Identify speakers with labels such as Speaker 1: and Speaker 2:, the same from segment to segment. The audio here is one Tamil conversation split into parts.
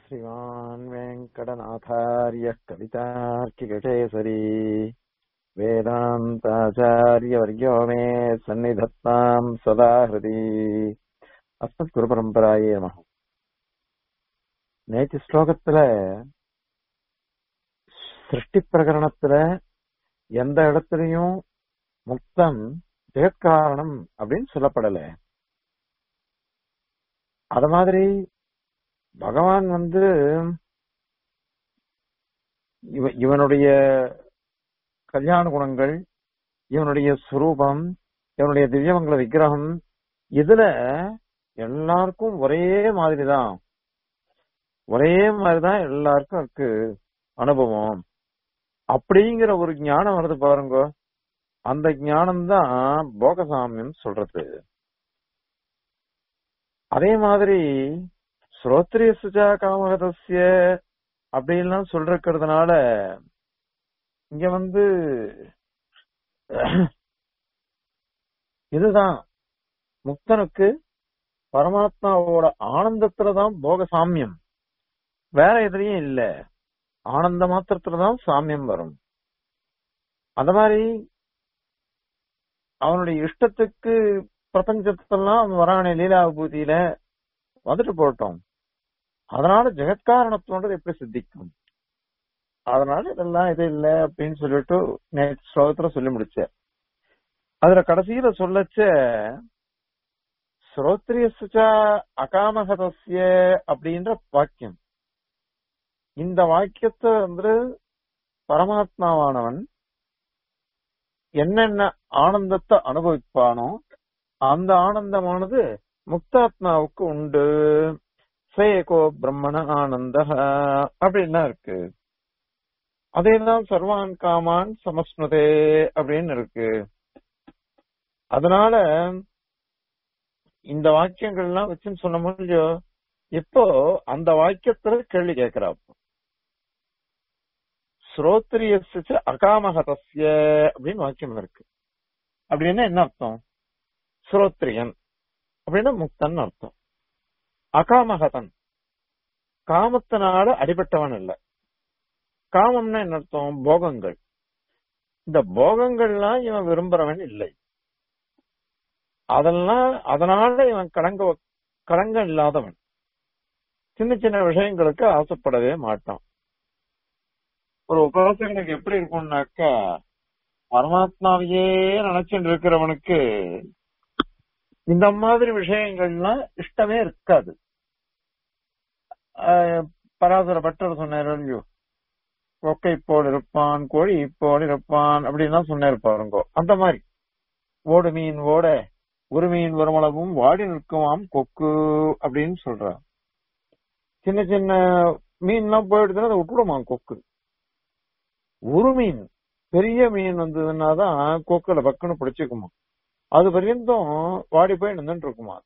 Speaker 1: श्रीमान् वेङ्कटनाथार्यः कवितार्किककेसरी वेदान्ताचार्यवर्यो मे सन्निधत्ताम् सदा हृदि அஸ்மத்குருபரம்பராயே நம நேற்று ஸ்லோகத்துல சிருஷ்டி பிரகரணத்துல எந்த இடத்துலயும் முக்தம் ஜெகத்காரணம் அப்படின்னு சொல்லப்படல அத மாதிரி பகவான் வந்து இவ இவனுடைய கல்யாண குணங்கள் இவனுடைய சுரூபம் இவனுடைய திவ்யமங்கல விக்கிரகம் இதுல எல்லாருக்கும் ஒரே மாதிரிதான் ஒரே மாதிரிதான் எல்லாருக்கும் இருக்கு அனுபவம் அப்படிங்கிற ஒரு ஞானம் வருது பாருங்க அந்த ஞானம் தான் போகசாமியம் சொல்றது அதே மாதிரி ஸ்ரோத்ரிய சுஜா காமகதசிய அப்படின்லாம் சொல்றதுனால இங்க வந்து இதுதான் முக்தனுக்கு பரமாத்மாவோட ஆனந்தத்துலதான் போக சாமியம் வேற எதுலயும் இல்ல ஆனந்த மாத்திரத்துலதான் சாமியம் வரும் அந்த மாதிரி அவனுடைய இஷ்டத்துக்கு பிரபஞ்சத்தெல்லாம் அவன் வரானே லீலா விபூதியில வந்துட்டு போட்டோம் அதனால ஜெகத்காரணத்தோன்றது எப்படி சித்திக்கும் அதனால இதெல்லாம் இது இல்ல அப்படின்னு சொல்லிட்டு நேற்று ஸ்லோகத்துல சொல்லி முடிச்ச அதுல கடைசியில சொல்லச்ச ஸ்ரோத்ரிய சுச்சா அகாமகதசிய அப்படின்ற வாக்கியம் இந்த வாக்கியத்தை வந்து பரமாத்மாவானவன் என்னென்ன ஆனந்தத்தை அனுபவிப்பானோ அந்த ஆனந்தமானது முக்தாத்மாவுக்கு உண்டு சேகோ பிரம்மண ஆனந்த அப்படின்னா இருக்கு அதேதான் சர்வான் காமான் சமஸ்னுதே அப்படின்னு இருக்கு அதனால இந்த வாக்கியங்கள்லாம் வச்சுன்னு சொன்ன முடியோ இப்போ அந்த வாக்கியத்துல கேள்வி கேட்கிறாப்போ ஸ்ரோத்ரிய அகாமகதசிய அப்படின்னு வாக்கியம் இருக்கு அப்படின்னா என்ன அர்த்தம் ஸ்ரோத்ரியன் அப்படின்னா முக்தன் அர்த்தம் அகாமகதன் காமத்தினால அடிபட்டவன் இல்ல காமம்னா என்ன அர்த்தம் போகங்கள் இந்த போகங்கள்லாம் இவன் விரும்புறவன் இல்லை அதெல்லாம் அதனால இவன் கலங்க கலங்கம் இல்லாதவன் சின்ன சின்ன விஷயங்களுக்கு ஆசைப்படவே மாட்டான் ஒரு உபாசகனுக்கு எப்படி இருக்கும்னாக்கா பரமாத்மாவையே நினைச்சுட்டு இருக்கிறவனுக்கு இந்த மாதிரி விஷயங்கள்லாம் இஷ்டமே இருக்காது பராசர பட்டர் சொன்னார் இல்லையோ கொக்கை போல் இருப்பான் கோழி போல் இருப்பான் அப்படின்னு சொன்னார் பாருங்கோ அந்த மாதிரி ஓடு மீன் ஓட ஒரு மீன் வருமளவும் வாடி நிற்குமாம் கொக்கு அப்படின்னு சொல்றான் சின்ன சின்ன மீன்லாம் போயிடுதுன்னா அதை விட்டுடுமா கொக்கு ஒரு மீன் பெரிய மீன் வந்ததுன்னா தான் கொக்குல பக்குன்னு பிடிச்சிக்குமா அது பர்யந்தம் வாடி போய் நின்றுட்டு இருக்குமா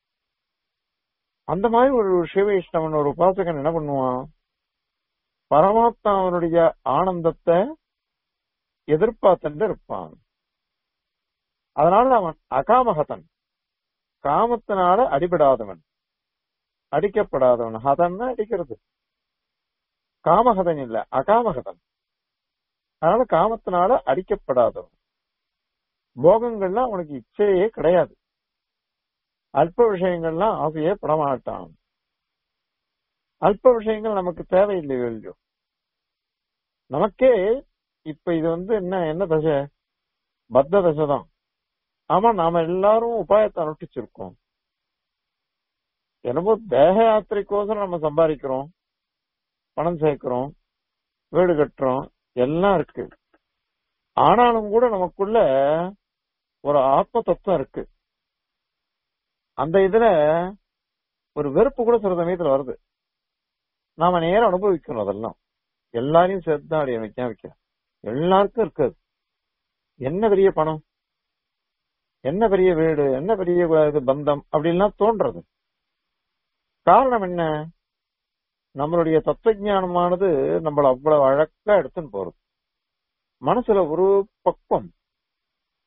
Speaker 1: அந்த மாதிரி ஒரு சிவவைஷ்ணவன் ஒரு உபாசகன் என்ன பண்ணுவான் பரமாத்மாவனுடைய ஆனந்தத்தை எதிர்பார்த்துட்டு இருப்பான் அதனால அவன் அகாமகதன் காமத்தினால அடிபடாதவன் அடிக்கப்படாதவன் ஹதன்னா அடிக்கிறது காமகதன் இல்ல அகாமகதன் அதனால காமத்தினால அடிக்கப்படாதவன் போகங்கள்லாம் அவனுக்கு இச்சையே கிடையாது அல்ப விஷயங்கள்லாம் ஆசையே படமாட்டான் அல்ப விஷயங்கள் நமக்கு தேவையில்லையோ இல்லையோ நமக்கே இப்ப இது வந்து என்ன என்ன தசை பத்த தசை தான் ஆமா நாம எல்லாரும் உபாயத்தை அனுஷ்டிச்சிருக்கோம் என்னமோ தேக யாத்திரைக்கோசரம் நம்ம சம்பாதிக்கிறோம் பணம் சேர்க்கிறோம் வீடு கட்டுறோம் எல்லாம் இருக்கு ஆனாலும் கூட நமக்குள்ள ஒரு ஆத்ம தத்துவம் இருக்கு அந்த இதுல ஒரு வெறுப்பு கூட சில சமயத்துல வருது நாம நேரம் அனுபவிக்கணும் அதெல்லாம் எல்லாரையும் சேர்த்து தான் அடைய வைக்க வைக்க எல்லாருக்கும் இருக்காது என்ன பெரிய பணம் என்ன பெரிய வீடு என்ன பெரிய இது பந்தம் அப்படின்லாம் தோன்றது காரணம் என்ன நம்மளுடைய தத்துவ ஞானமானது நம்மள அவ்வளவு அழகா எடுத்துன்னு போறது மனசுல ஒரு பக்குவம்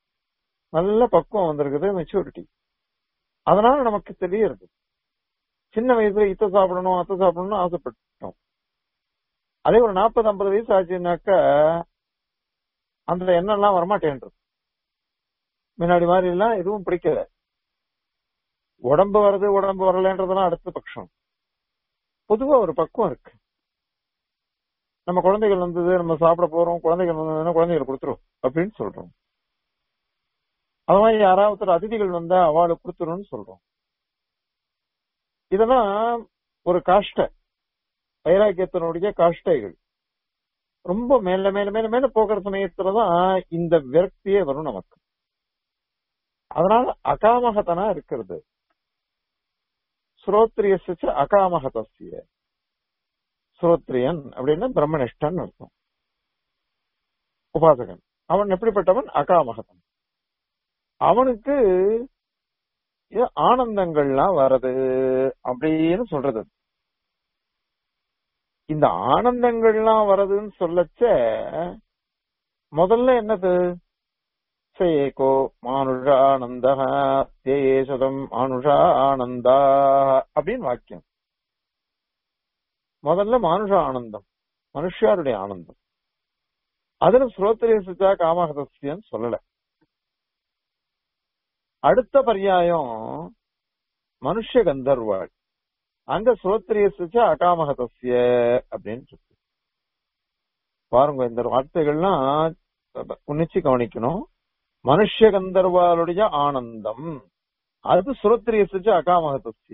Speaker 1: நல்ல பக்குவம் வந்திருக்குது மெச்சூரிட்டி அதனால நமக்கு தெரியுது சின்ன வயசுல இத்த சாப்பிடணும் அத்தை சாப்பிடணும்னு ஆசைப்பட்டோம் அதே ஒரு நாற்பது ஐம்பது வயசு ஆச்சுன்னாக்கா அந்த எண்ணம் எல்லாம் வரமாட்டேன்றது முன்னாடி மாதிரி எல்லாம் எதுவும் பிடிக்கல உடம்பு வருது உடம்பு வரலன்றதெல்லாம் அடுத்த பட்சம் பொதுவா ஒரு பக்குவம் இருக்கு நம்ம குழந்தைகள் வந்தது நம்ம சாப்பிட போறோம் குழந்தைகள் வந்ததுன்னா குழந்தைகள் கொடுத்துரும் அப்படின்னு சொல்றோம் அது மாதிரி யாராவது ஒருத்தர் அதிதிகள் வந்தா அவளுக்கு கொடுத்துரும்னு சொல்றோம் இதெல்லாம் ஒரு காஷ்ட வைராக்கியத்தினுடைய காஷ்டைகள் ரொம்ப மேல மேல மேல மேல போகிற சமயத்துலதான் இந்த விரக்தியே வரும் நமக்கு அதனால அகாமகத்தனா இருக்கிறது ஸ்ரோத்ரியசிச்ச அகாமகதசிய ஸ்ரோத்ரியன் அப்படின்னா பிரம்மனிஷ்டன் அர்த்தம் உபாசகன் அவன் எப்படிப்பட்டவன் அகாமகதன் அவனுக்கு ஏ- ஆனந்தங்கள்லாம் வருது அப்படின்னு சொல்றது இந்த ஆனந்தங்கள்லாம் வருதுன்னு சொல்லச்ச முதல்ல என்னது சேகோ மானுஷ ஆனந்த தேசதம் மானுஷ ஆனந்தா அப்படின்னு வாக்கியம் முதல்ல மானுஷ ஆனந்தம் மனுஷாருடைய ஆனந்தம் அதுல ஸ்ரோத்திரேசிச்சா காமகதசியன்னு சொல்லல அடுத்த பர்யாயம் மனுஷ கந்தர்வாள் அங்க ஸ்ரோத்ரியசிச்ச அகாமகதசிய அப்படின்னு இருக்கு பாருங்க இந்த வார்த்தைகள்லாம் உன்னிச்சு கவனிக்கணும் மனுஷ கந்தர்வாளுடைய ஆனந்தம் அது ஸ்ரோத்ரியசிச்ச அகாமகதசிய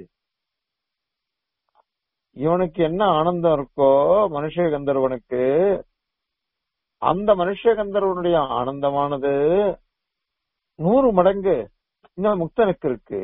Speaker 1: இவனுக்கு என்ன ஆனந்தம் இருக்கோ மனுஷ கந்தர்வனுக்கு அந்த மனுஷ கந்தர்வனுடைய ஆனந்தமானது நூறு மடங்கு இந்த முக்தனுக்கு இருக்கு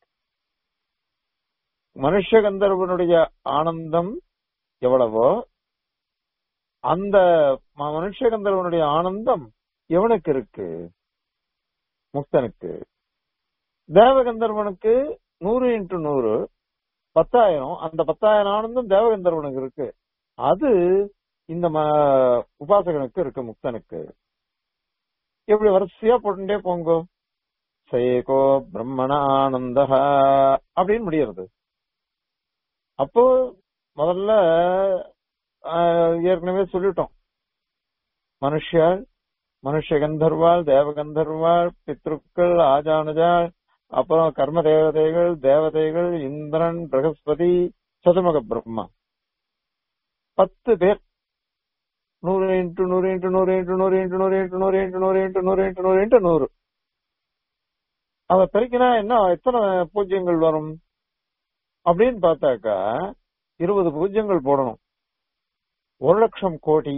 Speaker 1: மனுஷ கந்தர்வனுடைய ஆனந்தம் எவ்வளவோ அந்த ம- மனுஷ கந்தர்வனுடைய ஆனந்தம் எவனுக்கு இருக்கு முக்தனுக்கு தேவகந்தர்வனுக்கு நூறு இன்ட்டு நூறு பத்தாயிரம் அந்த பத்தாயிரம் ஆனந்தம் தேவகந்தர்வனுக்கு இருக்கு அது இந்த ம- உபாசகனுக்கு இருக்கு முக்தனுக்கு இப்படி வரிசையா போட்டுட்டே போங்கோ சயேகோ பிரம்மண ஆனந்த அப்படின்னு முடியறது அப்போ முதல்ல ஆஹ், ஏற்கனவே சொல்லிட்டோம் மனுஷியாள் மனுஷ கந்தர்வாள் தேவகந்தர்வாள் பித்ருக்கள் ஆஜானுஜாள் அப்புறம் கர்ம தேவதைகள் தேவதைகள் இந்திரன் பிரகஸ்பதி சதுமுக பிரம்மா பத்து பேர் நூறு இன்ட்டு நூறு இன்ட்டு நூறு இன்ட்டு நூறு இன்ட்டு நூறு இன்ட்டு நூறு இன்ட்டு நூறு இன்ட்டு நூறு இன்ட்டு நூறு இன்ட்டு நூறு அத பெருக்கினா என்ன எத்தனை பூஜ்யங்கள் வரும் அப்படின்னு பார்த்தாக்கா இருபது பூஜ்யங்கள் போடணும் ஒரு லட்சம் கோடி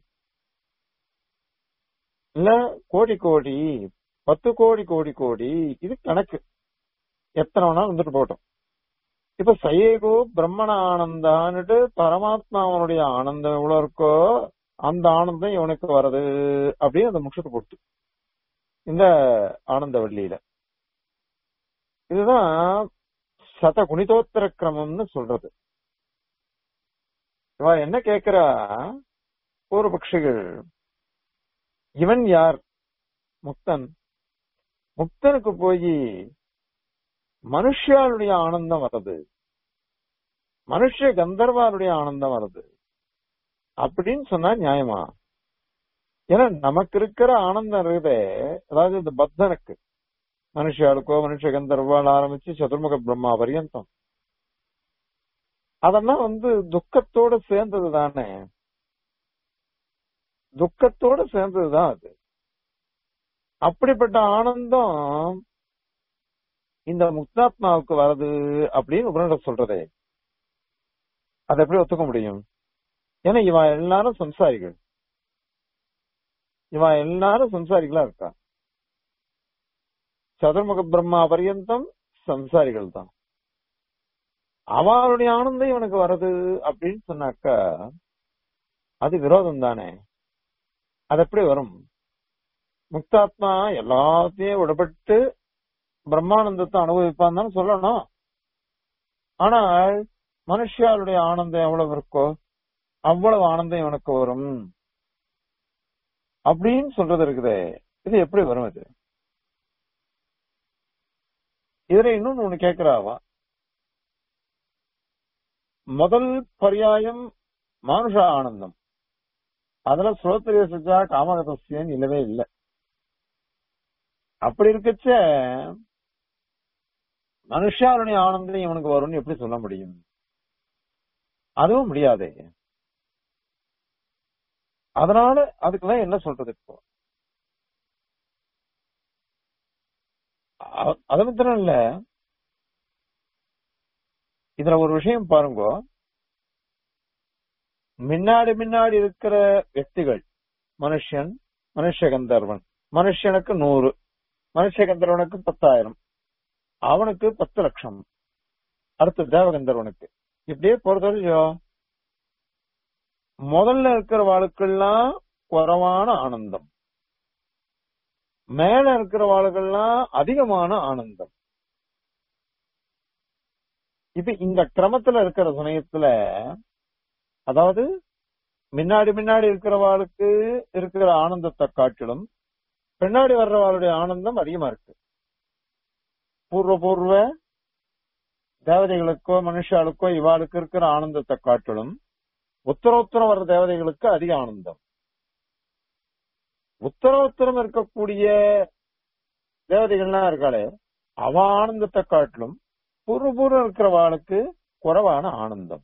Speaker 1: இல்ல கோடி கோடி பத்து கோடி கோடி கோடி இது கணக்கு எத்தனை வேணாலும் வந்துட்டு போட்டோம் இப்ப சயேகோ பிரம்மண ஆனந்தான்னுட்டு பரமாத்மாவனுடைய ஆனந்தம் எவ்வளவு இருக்கோ அந்த ஆனந்தம் இவனுக்கு வருது அப்படின்னு அந்த முஷத்தை போட்டு இந்த ஆனந்த வள்ளியில இதுதான் சத குணிதோத்தர கிரமம்னு சொல்றது இவ என்ன கேக்குறா ஒரு பட்சிகள் இவன் யார் முக்தன் முக்தனுக்கு போய் மனுஷாளுடைய ஆனந்தம் வருது மனுஷ கந்தர்வாருடைய ஆனந்தம் வருது அப்படின்னு சொன்னா நியாயமா ஏன்னா நமக்கு இருக்கிற ஆனந்தம் இருக்குதே அதாவது இந்த பக்தனுக்கு மனுஷாளுக்கோ மனுஷ கந்தர்வால் ஆரம்பிச்சு சதுர்முக பிரம்மா பரியந்தம் அதெல்லாம் வந்து துக்கத்தோட சேர்ந்தது தானே துக்கத்தோட சேர்ந்ததுதான் அது அப்படிப்பட்ட ஆனந்தம் இந்த முக்தாத்மாவுக்கு வருது அப்படின்னு உபனிடம் சொல்றதே அதை எப்படி ஒத்துக்க முடியும் ஏன்னா இவன் எல்லாரும் சம்சாரிகள் இவன் எல்லாரும் சம்சாரிகளா இருக்கா சதுர்முக பிரம்மா பரியந்தம் சம்சாரிகள் தான் அவளுடைய ஆனந்தம் இவனுக்கு வருது அப்படின்னு சொன்னாக்கா அது விரோதம் தானே அது எப்படி வரும் முக்தாத்மா எல்லாத்தையும் விடப்பட்டு பிரம்மானந்தத்தை அனுபவிப்பான் தான் சொல்லணும் ஆனால் மனுஷாளுடைய ஆனந்தம் எவ்வளவு இருக்கோ அவ்வளவு ஆனந்தம் இவனுக்கு வரும் அப்படின்னு சொல்றது இருக்குதே இது எப்படி வரும் இது இதுல இன்னொன்னு ஒண்ணு கேக்குறாவா முதல் பரியாயம் மானுஷ ஆனந்தம் அதுல ஸ்ரோத்திரிய சுஜா காமகதசியன் இல்லவே இல்லை அப்படி இருக்கச்ச மனுஷாருடைய ஆனந்தம் இவனுக்கு வரும்னு எப்படி சொல்ல முடியும் அதுவும் முடியாதே அதனால அதுக்கெல்லாம் என்ன சொல்றது இப்போ அ- அது மாத்திரம் இல்ல இதுல ஒரு விஷயம் பாருங்க முன்னாடி முன்னாடி இருக்கிற వ్యక్తిகள் மனுஷன் மனுஷ கந்தர்வன் மனுஷனுக்கு நூறு மனுஷ கந்தர்வனுக்கு பத்தாயிரம் அவனுக்கு பத்து லட்சம் அடுத்து தேவகந்தர்வனுக்கு இப்படியே போறது இல்லையோ முதல்ல இருக்கிற வாழ்க்கெல்லாம் குறைவான ஆனந்தம் மேல இருக்கிற வாழ்க்கெல்லாம் அதிகமான ஆனந்தம் இப்ப இந்த கிரமத்துல இருக்கிற சமயத்துல அதாவது முன்னாடி முன்னாடி இருக்கிறவாளுக்கு இருக்கிற ஆனந்தத்தை காட்டிலும் பின்னாடி வர்றவாளுடைய ஆனந்தம் அதிகமா இருக்கு பூர்வ பூர்வ தேவதைகளுக்கோ மனுஷாளுக்கோ இவாளுக்கு இருக்கிற ஆனந்தத்தை காட்டிலும் உத்தர உத்தரம் வர்ற தேவதைகளுக்கு அதிக ஆனந்தம் உத்தர உத்தரம் இருக்கக்கூடிய தேவதைகள்லாம் இருக்காளே அவ ஆனந்தத்தை காட்டிலும் பூர்வ பூர்வம் இருக்கிறவாளுக்கு குறைவான ஆனந்தம்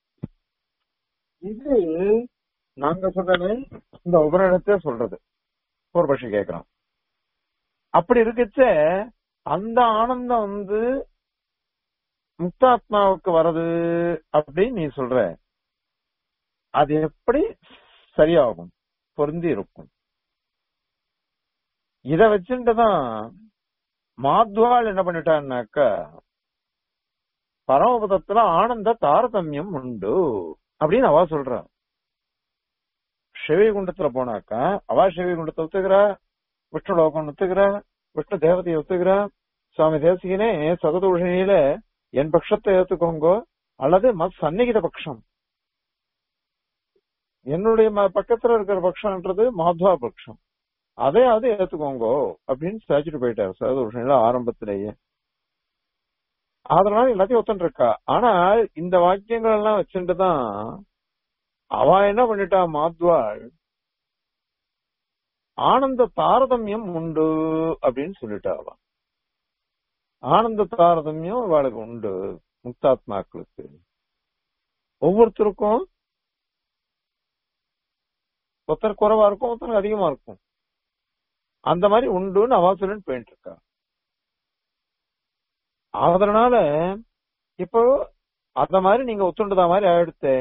Speaker 1: இது நாங்க சொல்றது இந்த உபநிடத்தை சொல்றது பூர்வபக்ஷி கேட்கிறோம் அப்படி இருக்கச்ச அந்த ஆனந்தம் வந்து முக்தாத்மாவுக்கு வருது அப்படின்னு நீ சொல்ற அது எப்படி சரியாகும் பொருந்தி இருக்கும் இத வச்சுட்டுதான் மாத்வாள் என்ன பண்ணிட்டான்னாக்கா பரமபதத்துல ஆனந்த தாரதமியம் உண்டு அப்படின்னு அவ சொல்றா சிவகுண்டத்துல போனாக்கா அவ சிவகுண்டத்தை ஒத்துக்கிறா விஷ்ணு லோகம் ஒத்துக்கிறா விஷ்ணு தேவதையை ஒத்துக்கிறா சுவாமி தேசிகனே சததூஷணியில என் பட்சத்தை ஏத்துக்கோங்கோ அல்லது மத் சந்நிகித பட்சம் என்னுடைய ம- பக்கத்துல இருக்கிற பட்சம்ன்றது மாத்வா பட்சம் அதே அது ஏத்துக்கோங்கோ அப்படின்னு சாச்சிட்டு போயிட்டாரு சததூஷணியில ஆரம்பத்திலேயே அதனால எல்லாத்தையும் ஒத்துன்னு இருக்கா ஆனால் இந்த வாக்கியங்கள் எல்லாம் வச்சுட்டு தான் அவ என்ன பண்ணிட்டா மாத்வாள் ஆனந்த தாரதமியம் உண்டு அப்படின்னு சொல்லிட்டா அவ ஆனந்த தாரதமியம் அவளுக்கு உண்டு முக்தாத்மாக்களுக்கு ஒவ்வொருத்தருக்கும் ஒருத்தர் குறைவா இருக்கும் ஒருத்தருக்கு அதிகமா இருக்கும் அந்த மாதிரி உண்டுன்னு அவ சொல்லிட்டு போயிட்டு இருக்கா அதனால இப்போ அந்த மாதிரி நீங்க ஒத்துண்டதா மாதிரி ஆயிடுத்தே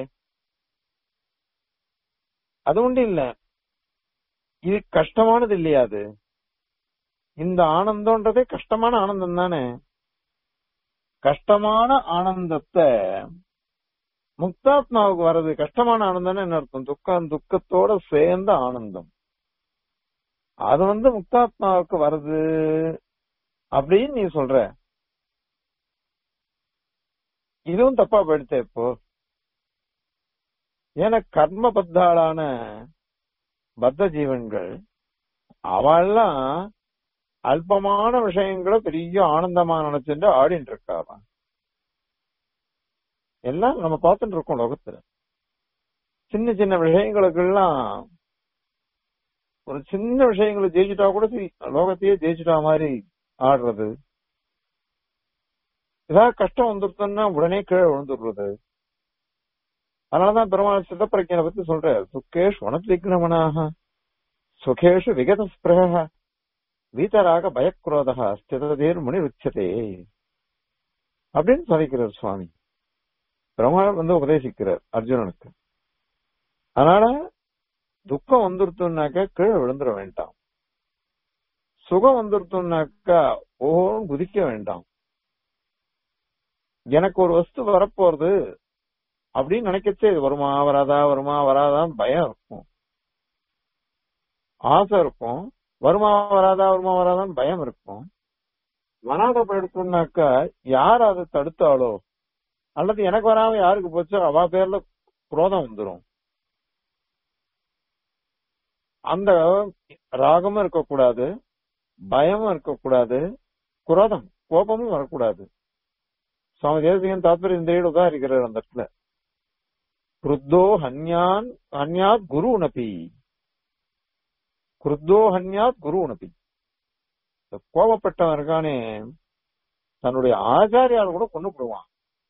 Speaker 1: அது உண்டு இல்ல இது கஷ்டமானது இல்லையா அது இந்த ஆனந்தம்ன்றதே கஷ்டமான ஆனந்தம் தானே கஷ்டமான ஆனந்தத்தை முக்தாத்மாவுக்கு வர்றது கஷ்டமான ஆனந்தம்னு என்ன அர்த்தம் துக்கம் துக்கத்தோட சேர்ந்த ஆனந்தம் அது வந்து முக்தாத்மாவுக்கு வருது அப்படின்னு நீ சொல்ற இதுவும் தப்பா போயிடுத்த இப்போ ஏன்னா கர்ம பத்தாளான பத்த ஜீவன்கள் அவெல்லாம் அல்பமான விஷயங்களை பெரிய ஆனந்தமா நினைச்சுட்டு ஆடிட்டு இருக்காவ எல்லாம் நம்ம பார்த்துட்டு இருக்கோம் லோகத்துல சின்ன சின்ன விஷயங்களுக்கெல்லாம் ஒரு சின்ன விஷயங்களை ஜெயிச்சுட்டா கூட சரி, லோகத்தையே ஜெயிச்சுட்டா மாதிரி ஆடுறது ஏதாவது கஷ்டம் வந்துருத்தோம்னா உடனே கீழே விழுந்துடுறது அதனாலதான் பெருமாள் சித்தப்பிரஜனை பத்தி சொல்ற சுக்கேஷ் வனத்விக்னமனாக சுகேஷு விகத ஸ்பிரக வீதராக பயக்ரோதா ஸ்திததீர் முனி உச்சதே அப்படின்னு சொல்லிக்கிறார் சுவாமி பெருமாள் வந்து உபதேசிக்கிறார் அர்ஜுனனுக்கு அதனால துக்கம் வந்துருத்தோம்னாக்கா கீழே விழுந்துட வேண்டாம் சுகம் வந்துருத்தோம்னாக்கா ஓன்னு குதிக்க வேண்டாம் எனக்கு ஒரு வஸ்து வரப்போறது அப்படின்னு நினைக்கச்சே இது வருமா வராதா வருமா வராதான் பயம் இருக்கும் ஆசை இருக்கும் வருமா வராதா வருமா வராதான்னு பயம் இருக்கும் வராத போயிடுச்சுனாக்கா யார் அதை தடுத்தாலோ அல்லது எனக்கு வராம யாருக்கு போச்சோ அவ பேர்ல குரோதம் வந்துரும் அந்த ராகமும் இருக்கக்கூடாது பயமும் இருக்கக்கூடாது குரோதம் கோபமும் வரக்கூடாது சுவாமி தேசிகன் தாத்பரிய இந்த உதாரிக்கிறார் அந்த இடத்துல குருத்தோ ஹன்யான் ஹன்யாத் குரு உனப்பி குருத்தோ ஹன்யாத் குரு உனப்பி கோபப்பட்டவன் இருக்கானே தன்னுடைய ஆச்சாரியால் கூட கொண்டு போடுவான்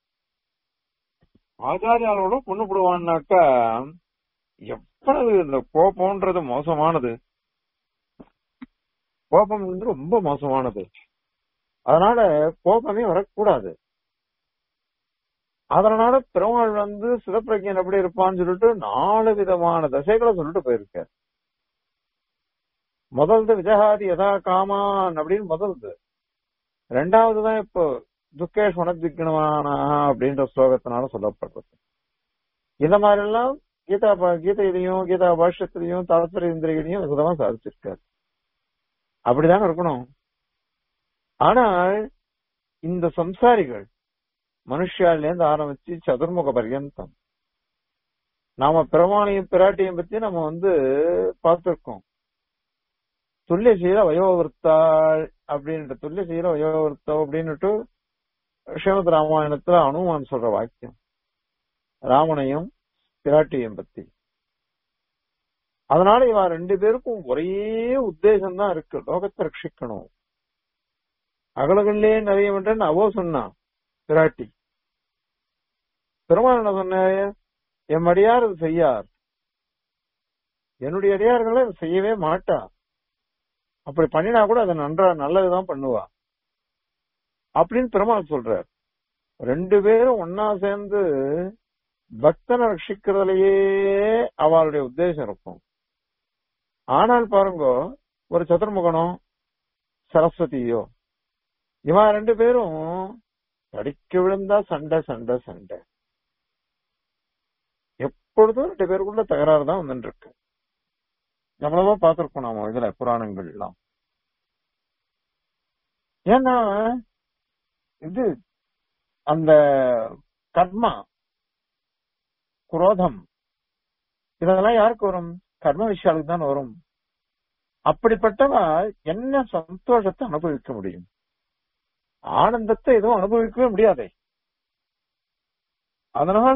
Speaker 1: ஆச்சாரியாலோட கொண்டு போடுவான்னாக்கா எவ்வளவு இந்த கோபம்ன்றது மோசமானது கோபம் வந்து ரொம்ப மோசமானது அதனால கோபமே வரக்கூடாது அதனால பெருமாள் வந்து சிவப்பிரஜன் எப்படி இருப்பான்னு சொல்லிட்டு நாலு விதமான தசைகளை சொல்லிட்டு போயிருக்கார் முதல்து விஜகாதி யதா காமான் அப்படின்னு முதல்து ரெண்டாவது தான் இப்போ துக்கேஷ் உனத்திக்கணுவானா அப்படின்ற ஸ்லோகத்தினால சொல்லப்படுறது இந்த மாதிரி எல்லாம் கீதா பா- கீதையிலையும் கீதா பாஷ்யத்திலையும் தாத்பரிய இந்திரியிலையும் விதமா சாதிச்சிருக்காரு அப்படிதாங்க இருக்கணும் ஆனால் இந்த சம்சாரிகள் மனுஷால இருந்து ஆரம்பிச்சு சதுர்முக பர்யந்தம் நாம பெருமானையும் பிராட்டியும் பத்தி நம்ம வந்து பார்த்திருக்கோம் துல்லிய சீர வயோவர்த்தாள் அப்படின்ற துல்லிய சீர வயோவர்த்தம் அப்படின்னுட்டு ஸ்ரீமத் ராமாயணத்துல அனுமான் சொல்ற வாக்கியம் ராமனையும் பிராட்டியும் பத்தி அதனால இவ ரெண்டு பேருக்கும் ஒரே உத்தேசம் தான் இருக்கு லோகத்தை ரட்சிக்கணும் அகலகல்லே நிறைய வேண்டன்னு அவோ சொன்னான் பிராட்டி பெருமாள் என்ன சொன்னாரு என் அடியார் அது செய்யார் என்னுடைய அடியார்களை அதை செய்யவே மாட்டா அப்படி பண்ணினா கூட அதை நன்றா நல்லதுதான் பண்ணுவா அப்படின்னு பெருமாள் சொல்றார் ரெண்டு பேரும் ஒன்னா சேர்ந்து பக்தனை ரட்சிக்கிறதுலயே அவளுடைய உத்தேசம் இருக்கும் ஆனால் பாருங்க ஒரு சதுர்முகனோ சரஸ்வதியோ இவன் ரெண்டு பேரும் அடிக்க விழுந்தா சண்டை சண்டை சண்டை எப்பொழுதும் ரெண்டு பேருக்குள்ள தகராறு தான் வந்துட்டு இருக்கு எவ்வளவோ பார்த்திருக்கோம் நாம இதுல புராணங்கள் எல்லாம் ஏன்னா இது அந்த கர்மா குரோதம் இதெல்லாம் யாருக்கு வரும் கர்ம விஷயாலுக்கு தான் வரும் அப்படிப்பட்டவ என்ன சந்தோஷத்தை அனுபவிக்க முடியும் ஆனந்தத்தை எதுவும் அனுபவிக்கவே முடியாதே அதனால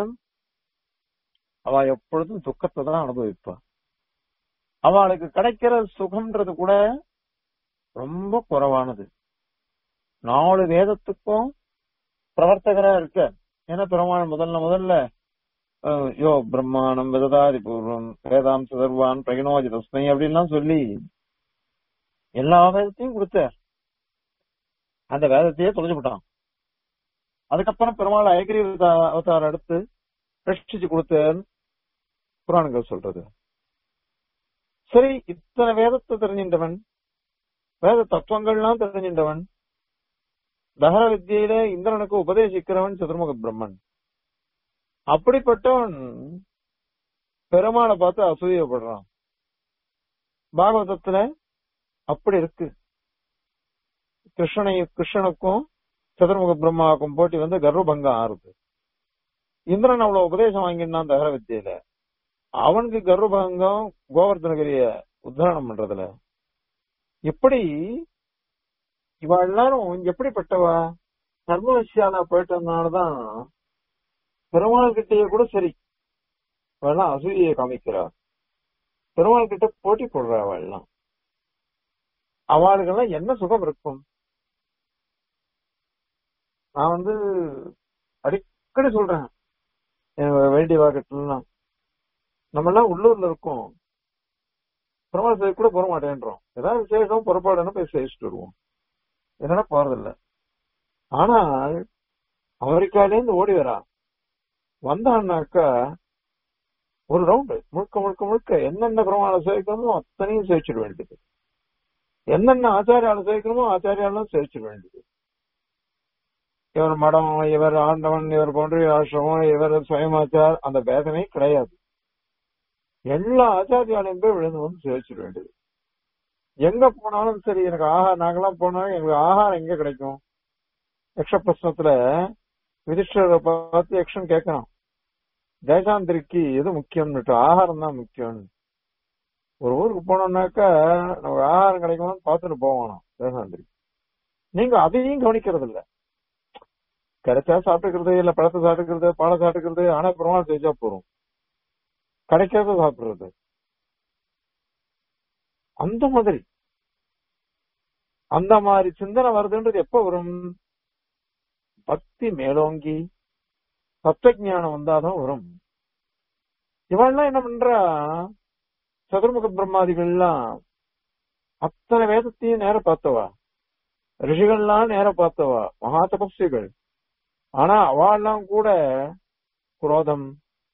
Speaker 1: அவ எப்பொழுதும் துக்கத்தை தான் அனுபவிப்பா அவளுக்கு கிடைக்கிற சுகம்ன்றது கூட ரொம்ப குறைவானது நாலு வேதத்துக்கும் பிரவர்த்தகரா இருக்க ஏன்னா பெருமாள் முதல்ல முதல்ல அஹ், யோ பிரம்மாணம் விததாதி பூர்வம் வேதாம் சதர்வான் பிரகினோஜி தஸ்மை அப்படின்லாம் சொல்லி எல்லா வேதத்தையும் கொடுத்தார் அந்த வேதத்தையே தொலைஞ்சு விட்டான் அதுக்கப்புறம் பெருமாள் ஐகிரி அவதாரம் எடுத்து ரட்சிச்சு கொடுத்தார் புராணங்கள் சொல்றது சரி இத்தனை வேதத்தை தெரிஞ்சின்றவன் வேத தத்துவங்கள்லாம் தெரிஞ்சின்றவன் தகர வித்தியில இந்திரனுக்கு உபதேசிக்கிறவன் சதுர்முக பிரம்மன் அப்படிப்பட்டவன் பெருமாளை பார்த்து அசூயப்படுறான் பாகவதத்துல அப்படி இருக்கு கிருஷ்ணனை கிருஷ்ணனுக்கும் சதுர்முக பிரம்மாவுக்கும் போட்டி வந்து கர்வபங்கம் ஆறுது இந்திரன் அவ்வளவு உபதேசம் வாங்கினான் தகர வித்தியில அவனுக்கு கர்வபங்கம் கோவர்தனகிரிய உத்தாரணம் பண்றதுல இப்படி இவ எல்லாரும் எப்படிப்பட்டவா கர்ம விஷயால போயிட்டதுனாலதான் பெருமாள் கிட்டயே கூட சரி அவெல்லாம் அசூயை காமிக்கிறா பெருமாள் கிட்ட போட்டி போடுறா அவ எல்லாம் அவளுக்கெல்லாம் என்ன சுகம் இருக்கும் நான் வந்து அடிக்கடி சொல்றேன் எனக்கு வேண்டிய வாக்கெல்லாம் நம்ம எல்லாம் உள்ளூர்ல இருக்கோம் பெருமாள் சேவை கூட போக மாட்டேன்றோம் ஏதாவது விசேஷம் புறப்பாடுன்னு போய் சேவிச்சுட்டு வருவோம் என்னன்னா போறதில்ல ஆனால் அமெரிக்கால இருந்து ஓடி வரா வந்தான்னாக்கா ஒரு ரவுண்டு முழுக்க முழுக்க முழுக்க என்னென்ன பிரமாண சேவிக்கணுமோ அத்தனையும் சேவிச்சிட வேண்டியது என்னென்ன ஆச்சாரியால சேவிக்கணுமோ ஆச்சாரியாலும் சேவிச்சிட வேண்டியது இவர் மடம் இவர் ஆண்டவன் இவர் போன்ற ஆசிரமம் இவர் சுயமாச்சார் அந்த பேதமே கிடையாது எல்லா ஆச்சாரியாலையும் போய் விழுந்து வந்து சேவிச்சிட வேண்டியது எங்க போனாலும் சரி எனக்கு ஆஹாரம் நாங்கெல்லாம் போனாலும் எங்களுக்கு ஆகாரம் எங்க கிடைக்கும் யக்ஷ பிரശ്னத்துல யுதிஷ்டரை பார்த்து யக்ஷன் கேட்கணும் தேசாந்திரிக்கு எது முக்கியம்னுட்டு ஆகாரம் தான் முக்கியம் ஒரு ஊருக்கு போனோம்னாக்கா நமக்கு ஆகாரம் கிடைக்குமான்னு பார்த்துட்டு போவானோ தேசாந்திரி நீங்க அதையும் கவனிக்கிறது இல்ல கிடைச்சா சாப்பிட்டுக்கிறது இல்ல பழத்தை சாப்பிட்டுக்கிறது பாலை சாப்பிட்டுக்கிறது ஆனா பெருமாள் செஞ்சா போறோம் கிடைக்காத சாப்பிடுறது அந்த மாதிரி அந்த மாதிரி சிந்தனை வருதுன்றது எப்ப வரும் பக்தி மேலோங்கி தத்துவஞானம் வந்தாதான் வரும் இவள்லாம் என்ன பண்றா சதுர்முக பிரம்மாதிகள்லாம் அத்தனை வேதத்தையும் நேர பார்த்தவா ரிஷிகள்லாம் நேர பார்த்தவா மகா தபஸ்விகள் ஆனா அவெல்லாம் கூட குரோதம்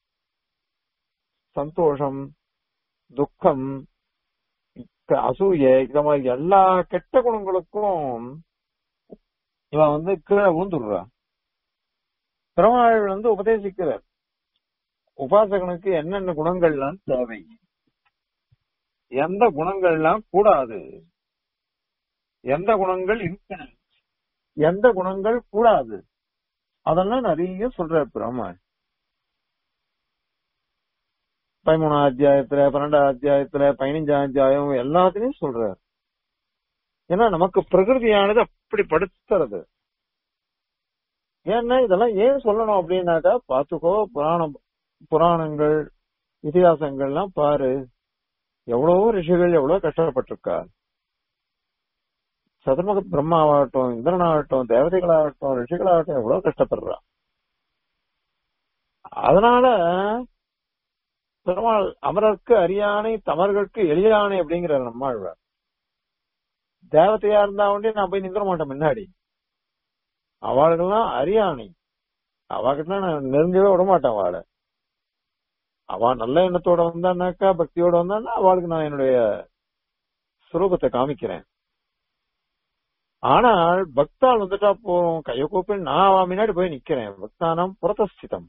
Speaker 1: சந்தோஷம் துக்கம் க- அசூயை இந்த மாதிரி எல்லா கெட்ட குணங்களுக்கும் இவன் வந்து கீழே ஊந்துடுறா பெருமாள் வந்து உபதேசிக்கிறார் உபாசகனுக்கு என்னென்ன குணங்கள்லாம் தேவை எந்த குணங்கள்லாம் கூடாது எந்த குணங்கள் இருக்கணும் எந்த குணங்கள் கூடாது அதெல்லாம் நிறைய சொல்றார் பெருமாள் பதிமூணாம் அத்தியாயத்துல பன்னெண்டாம் அத்தியாயத்துல பதினஞ்சாம் அத்தியாயம் எல்லாத்துலயும் சொல்றார் ஏன்னா நமக்கு பிரகிருதியானது அப்படி படுத்துறது ஏன்னா இதெல்லாம் ஏன் சொல்லணும் அப்படின்னாக்கா பாத்துக்கோ புராணம் புராணங்கள் இதிகாசங்கள்லாம் பாரு எவ்வளவோ ரிஷிகள் எவ்வளவு கஷ்டப்பட்டிருக்கா சதுர்முக பிரம்மாவாகட்டும் இந்திரனாகட்டும் தேவதைகளாகட்டும் ரிஷிகளாகட்டும் எவ்வளவு கஷ்டப்படுறா அதனால பெருமாள் அமரர்க்கு அரியானை தமர்களுக்கு எளியானை அப்படிங்கிறார் நம்மாழ்வார் தேவதையா இருந்தா ஒன்றே நான் போய் நிந்திர மாட்டேன் முன்னாடி அவளுக்கெல்லாம் அரியானை அவகிட்ட நான் நெருங்கவே விட மாட்டேன் அவளை அவ நல்ல எண்ணத்தோட வந்தான்னாக்கா பக்தியோட வந்தான்னா அவளுக்கு நான் என்னுடைய சுரூபத்தை காமிக்கிறேன் ஆனால் பக்தாள் வந்துட்டா போறோம் கைய கூப்பி நான் அவ முன்னாடி போய் நிக்கிறேன் பக்தானம் புறத்தஸ்திதம்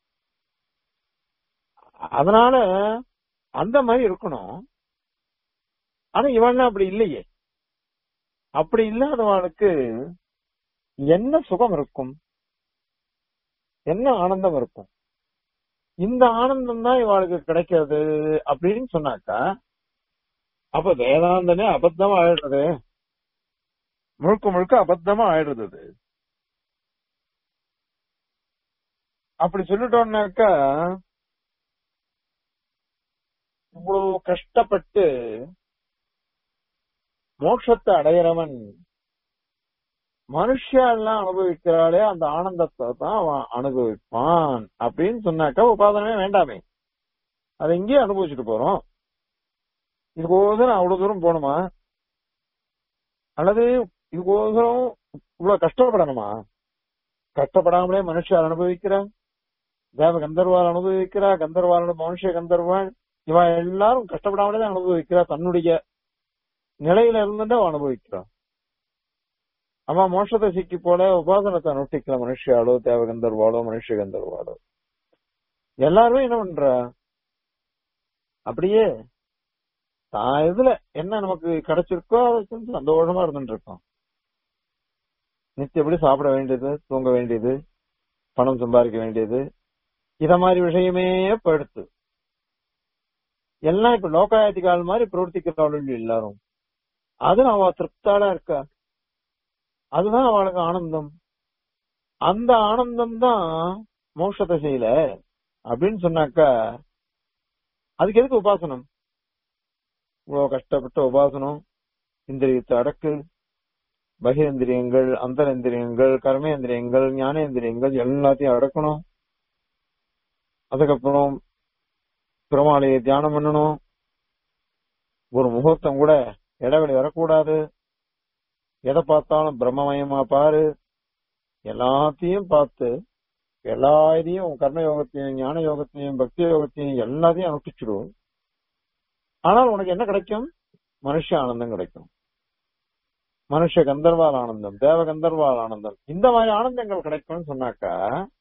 Speaker 1: அதனால அந்த மாதிரி இருக்கணும் ஆனா இவன் அப்படி இல்லையே அப்படி இல்லாதவனுக்கு என்ன சுகம் இருக்கும் என்ன ஆனந்தம் இருக்கும் இந்த ஆனந்தம் தான் இவாளுக்கு கிடைக்கிறது அப்படின்னு சொன்னாக்கா அப்ப வேதாந்தனே அபத்தமா ஆயிடுறது முழுக்க முழுக்க அபத்தமா ஆயிடுறது அது. அப்படி சொல்லிட்டோம்னாக்கா இவ்வளவு கஷ்டப்பட்டு மோட்சத்தை அடையிறவன் மனுஷெல்லாம் அனுபவிக்கிறாளே அந்த ஆனந்தத்தை தான் அவன் அனுபவிப்பான் அப்படின்னு சொன்னாக்கா உபாதனமே வேண்டாமே அதை இங்கேயே அனுபவிச்சுட்டு போறோம் இதுக்கோசரம் அவ்வளவு தூரம் போகணுமா அல்லது இதுக்கோசரம் இவ்வளவு கஷ்டப்படணுமா கஷ்டப்படாமலே மனுஷால் அனுபவிக்கிறா தேவ கந்தர்வால் அனுபவிக்கிறா கந்தர்வாலோட மனுஷ கந்தர்வாள் இவ எல்லாரும் கஷ்டப்படாமலே தான் அனுபவிக்கிறா தன்னுடைய நிலையில இருந்துட்டு அவன் அனுபவிக்கிறான் அவன் மோட்சத்தை சிக்கி போல உபாசனத்தை அனுஷ்டிக்கிற மனுஷியாளோ தேவ கந்தர்வாளோ மனுஷ கந்தர்வாளோ எல்லாருமே என்ன பண்றா அப்படியே தான் இதுல என்ன நமக்கு கிடைச்சிருக்கோ அதை செஞ்சு சந்தோஷமா இருந்துட்டு இருக்கோம் நித்தியப்படி சாப்பிட வேண்டியது தூங்க வேண்டியது பணம் சம்பாதிக்க வேண்டியது இத மாதிரி விஷயமே படுத்து எல்லாம் இப்ப லோகாயத்திகால் மாதிரி பிரவர்த்திக்கிறாள் எல்லாரும் அது அவ திருப்தாளா இருக்கா அதுதான் அவளுக்கு ஆனந்தம் அந்த ஆனந்தம் தான் மோட்சத்தை செய்யல அப்படின்னு சொன்னாக்கா அதுக்கு எதுக்கு உபாசனம் இவ்வளவு கஷ்டப்பட்ட உபாசனம் இந்திரியத்தை அடக்கு பகிரந்திரியங்கள் அந்தரந்திரியங்கள் கர்மேந்திரியங்கள் ஞானேந்திரியங்கள் எல்லாத்தையும் அடக்கணும் அதுக்கப்புறம் பெருமாளையை தியானம் பண்ணணும் ஒரு முகூர்த்தம் கூட இடைவெளி வரக்கூடாது எதை பார்த்தாலும் பிரம்மமயமா பாரு எல்லாத்தையும் பார்த்து எல்லா இதையும் கர்ம யோகத்தையும் ஞான யோகத்தையும் பக்தி யோகத்தையும் எல்லாத்தையும் அனுப்பிச்சிடும் ஆனால் உனக்கு என்ன கிடைக்கும் மனுஷ ஆனந்தம் கிடைக்கும் மனுஷ கந்தர்வால் ஆனந்தம் தேவ கந்தர்வால் ஆனந்தம் இந்த மாதிரி ஆனந்தங்கள் கிடைக்கும்னு சொன்னாக்கா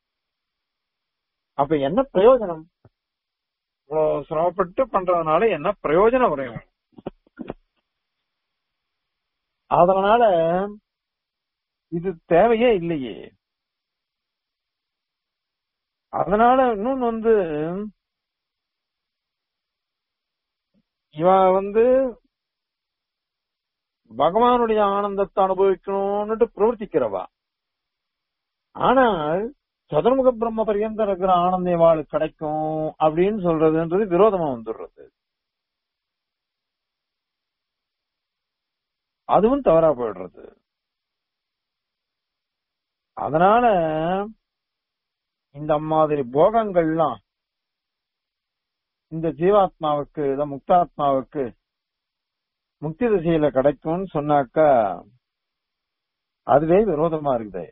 Speaker 1: அப்ப என்ன பிரயோஜனம் இவ்வளவு சிரமப்பட்டு பண்றதுனால என்ன பிரயோஜனம் வரையும் அதனால இது தேவையே இல்லையே அதனால இன்னொன்னு வந்து இவ வந்து பகவானுடைய ஆனந்தத்தை அனுபவிக்கணும்னுட்டு பிரவர்த்திக்கிறவா ஆனால் சதுர்முக பிரம்ம பரியந்தம் இருக்கிற ஆனந்த வாழ் கிடைக்கும் அப்படின்னு சொல்றதுன்றது விரோதமா வந்துடுறது அதுவும் தவறா போயிடுறது அதனால இந்த மாதிரி போகங்கள்லாம் இந்த ஜீவாத்மாவுக்கு இந்த முக்தாத்மாவுக்கு முக்தி திசையில கிடைக்கும்னு சொன்னாக்கா அதுவே விரோதமா இருக்குது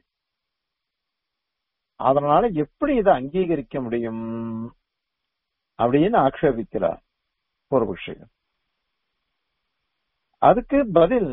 Speaker 1: அதனால எப்படி இதை அங்கீகரிக்க முடியும் அப்படின்னு ஆக்ஷேபிக்கிறார் பூர்வபக்ஷிகள் அதுக்கு பதில்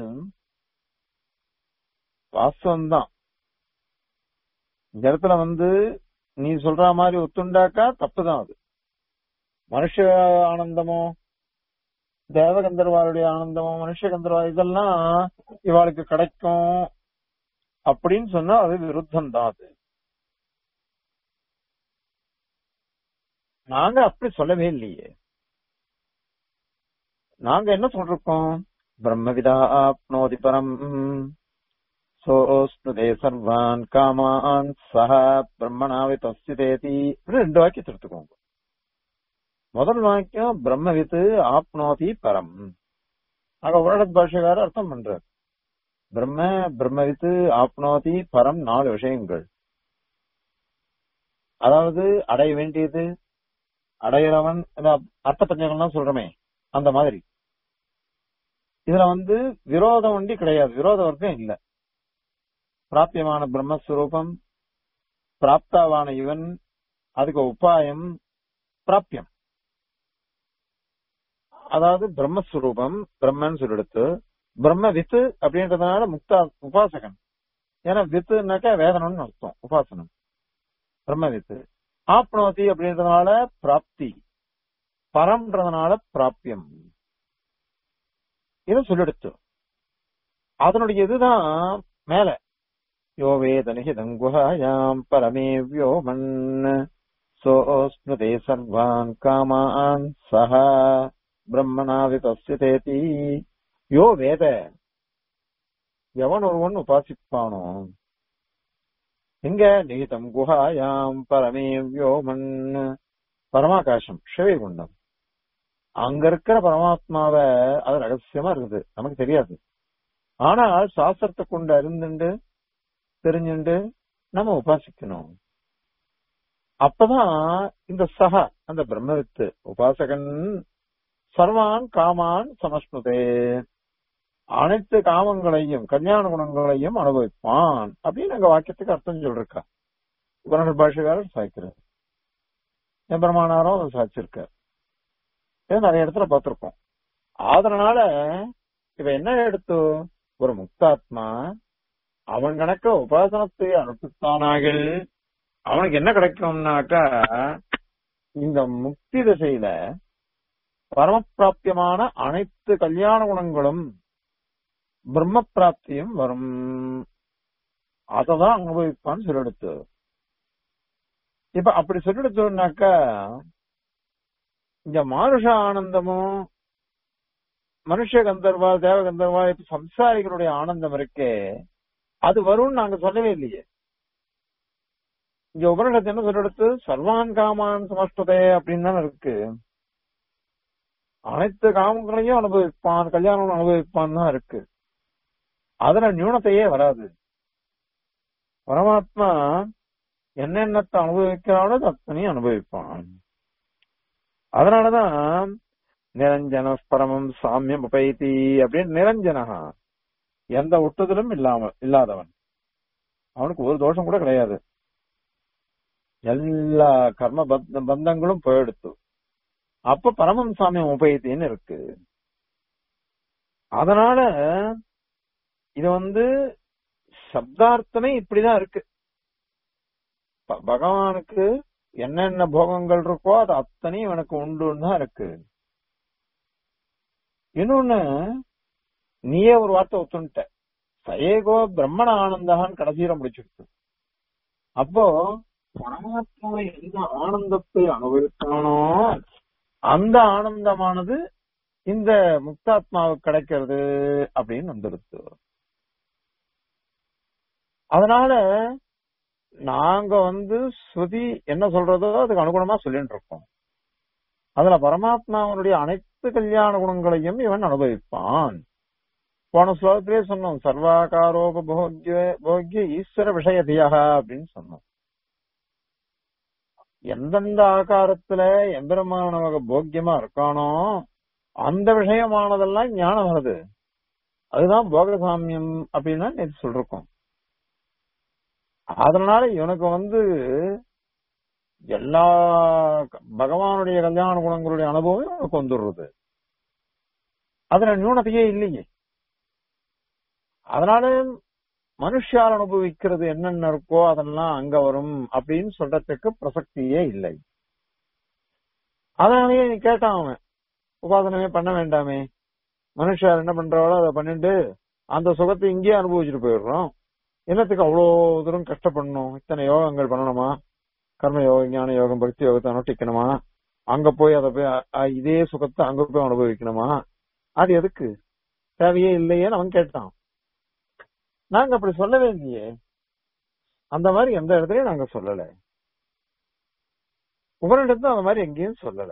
Speaker 1: வாஸ்தவம்தான் இந்த இடத்துல வந்து நீ சொல்ற மாதிரி ஒத்துண்டாக்கா தப்புதான் அது மனுஷ ஆனந்தமோ தேவகந்தர்வாருடைய ஆனந்தமோ மனுஷ கந்தர்வா இதெல்லாம் இவாளுக்கு கிடைக்கும் அப்படின்னு சொன்னா அது விருத்தம் தான் அது நாங்க அப்படி சொல்லவே இல்லையே நாங்க என்ன சொல்றோம் பிரம்மவிதா ஆப்னோதி பரம் சோஸ்னுதே சர்வான் காமான் சஹ பிரம்மணாவி தஸ்திதேதி ரெண்டு வாக்கியத்தை எடுத்துக்கோங்க முதல் வாக்கியம் பிரம்மவித்து ஆப்னோதி பரம் ஆக உலகத் பாஷகார அர்த்தம் பண்றார் பிரம்ம பிரம்மவித்து ஆப்னோதி பரம் நாலு விஷயங்கள் அதாவது அடைய வேண்டியது அடையிறவன் அர்த்த பஞ்சங்கள்லாம் சொல்றமே அந்த மாதிரி இதுல வந்து விரோதம் ஒண்டி கிடையாது விரோத வர்க்கம் இல்ல பிராபியமான பிரம்மஸ்வரூபம் பிராப்தாவான இவன் அதுக்கு உபாயம் பிராபியம் அதாவது பிரம்மஸ்வரூபம் பிரம்மன் சொல்லிடுத்து பிரம்ம வித்து அப்படின்றதுனால முக்தா உபாசகன் ஏன்னா வித்துனாக்கா வேதனம்னு அர்த்தம் உபாசனம் பிரம்ம வித்து ஆப்னோதி அப்படின்றதுனால பிராப்தி பரம்ன்றதுனால பிராபியம் இதை சொல்லிடுத்து அதனுடைய இதுதான் மேல யோ வேதனிஹிதம் குஹாயாம் பரமே வியோமன் சோஸ்மிருதே சர்வான் காமான் சஹ பிரம்மணா விபஸ்யதேதி யோ வேத எவன் ஒருவன் உபாசிப்பானோ எங்க நிகிதம் குஹாயாம் பரமே வியோமன் பரமாகாசம் சிவகுண்டம் அங்க இருக்கிற பரமாத்மாவ அது ரகசியமா இருக்குது நமக்கு தெரியாது ஆனால் சாஸ்திரத்தை கொண்டு அறிந்துண்டு தெரிஞ்சுண்டு நம்ம உபாசிக்கணும் அப்பதான் இந்த சக அந்த பிரம்மவித்து உபாசகன் சர்வான் காமான் சமஸ்முதே அனைத்து காமங்களையும் கல்யாண குணங்களையும் அனுபவிப்பான் அப்படின்னு அங்க வாக்கியத்துக்கு அர்த்தம் சொல்லிருக்கா குணங்கள் பாஷகாரர் சாய்க்கிறார் எம்பெருமானாரும் அதை சாய்ச்சிருக்கார் இதை நிறைய இடத்துல பார்த்திருக்கோம் அதனால இவ என்ன எடுத்து ஒரு முக்தாத்மா அவன் கணக்க உபாசனத்தை அனுப்பித்தானாக அவனுக்கு என்ன கிடைக்கும்னாக்கா இந்த முக்தி திசையில பரமப்பிராப்தியமான அனைத்து கல்யாண குணங்களும் பிரம்ம பிராப்தியும் வரும் அததான் அனுபவிப்பான்னு சொல்லிடுத்து இப்ப அப்படி சொல்லிடுத்தோம்னாக்கா இந்த மானுஷ ஆனந்தமும் மனுஷ கந்தர்வா தேவ கந்தர்வா இப்ப சம்சாரிகளுடைய ஆனந்தம் இருக்கே அது வரும்னு நாங்க சொல்லவே இல்லையே இங்க உபனிஷத்து என்ன சொல்லிடுத்து சர்வான் காமான் சமஸ்பதே அப்படின்னு தானே இருக்கு அனைத்து காமங்களையும் அனுபவிப்பான் கல்யாணம் அனுபவிப்பான் தான் இருக்கு அதுல நியூனத்தையே வராது பரமாத்மா என்னென்னத்தை அனுபவிக்கிறானோ அத்தனையும் அனுபவிப்பான் அதனாலதான் நிரஞ்சன பரமம் சாமியம் உபைத்தி அப்படின்னு நிரஞ்சனகா எந்த ஒட்டுதலும் இல்லாம இல்லாதவன் அவனுக்கு ஒரு தோஷம் கூட கிடையாது எல்லா கர்ம பந்தங்களும் போயெடுத்து அப்ப பரமம் சாமியம் உபயத்தின்னு இருக்கு அதனால இது வந்து சப்தார்த்தமே இப்படிதான் இருக்கு பகவானுக்கு என்னென்ன போகங்கள் இருக்கோ அது அத்தனையும் எனக்கு உண்டுன்னு தான் இருக்கு இன்னொன்னு நீயே ஒரு வார்த்தை ஒத்துன்ட்ட சயேகோ பிரம்மண ஆனந்தான்னு கடைசியில முடிச்சிருக்கு அப்போ பரமாத்மா எந்த ஆனந்தத்தை அனுபவித்தானோ அந்த ஆனந்தமானது இந்த முக்தாத்மாவுக்கு கிடைக்கிறது அப்படின்னு வந்துடுது அதனால நாங்க வந்து ஸ்ருதி என்ன சொல்றதோ அதுக்கு அனுகுணமா சொல்லிட்டு இருக்கோம் அதுல பரமாத்மாவனுடைய அனைத்து கல்யாண குணங்களையும் இவன் அனுபவிப்பான் போன ஸ்லோகத்திலே சொன்னோம் சர்வாகாரோபோக்கிய போக்கிய ஈஸ்வர விஷயதியாக அப்படின்னு சொன்னோம் எந்தெந்த ஆகாரத்துல எம்பெருமான நமக்கு போக்கியமா இருக்கானோ அந்த விஷயமானதெல்லாம் ஞானம் வருது அதுதான் போகசாமியம் அப்படின்னு நேற்று சொல்றோம் அதனால இவனுக்கு வந்து எல்லா பகவானுடைய கல்யாண குணங்களுடைய அனுபவம் இவனுக்கு வந்துடுறது அதுல நியூனத்தையே இல்லையே அதனால மனுஷால் அனுபவிக்கிறது என்னென்ன இருக்கோ அதெல்லாம் அங்க வரும் அப்படின்னு சொல்றதுக்கு பிரசக்தியே இல்லை அதனாலயே நீ கேட்டான் அவன் உபாசனமே பண்ண வேண்டாமே மனுஷார் என்ன பண்றாளோ அதை பண்ணிட்டு அந்த சுகத்தை இங்கேயே அனுபவிச்சுட்டு போயிடுறோம் என்னத்துக்கு அவ்வளோ தூரம் கஷ்டப்படணும் இத்தனை யோகங்கள் பண்ணணுமா கர்ம யோகம் ஞான யோகம் பக்தி யோகத்தை அனுஷ்டிக்கணுமா அங்க போய் அதை போய் அ- அ- இதே சுகத்தை அங்க போய் அனுபவிக்கணுமா அது எதுக்கு தேவையே இல்லையேன்னு அவன் கேட்டான் நாங்க அப்படி சொல்லவே இல்லையே அந்த மாதிரி எந்த இடத்துலயும் நாங்க சொல்லல உபரிடத்தும் அந்த மாதிரி எங்கேயும் சொல்லல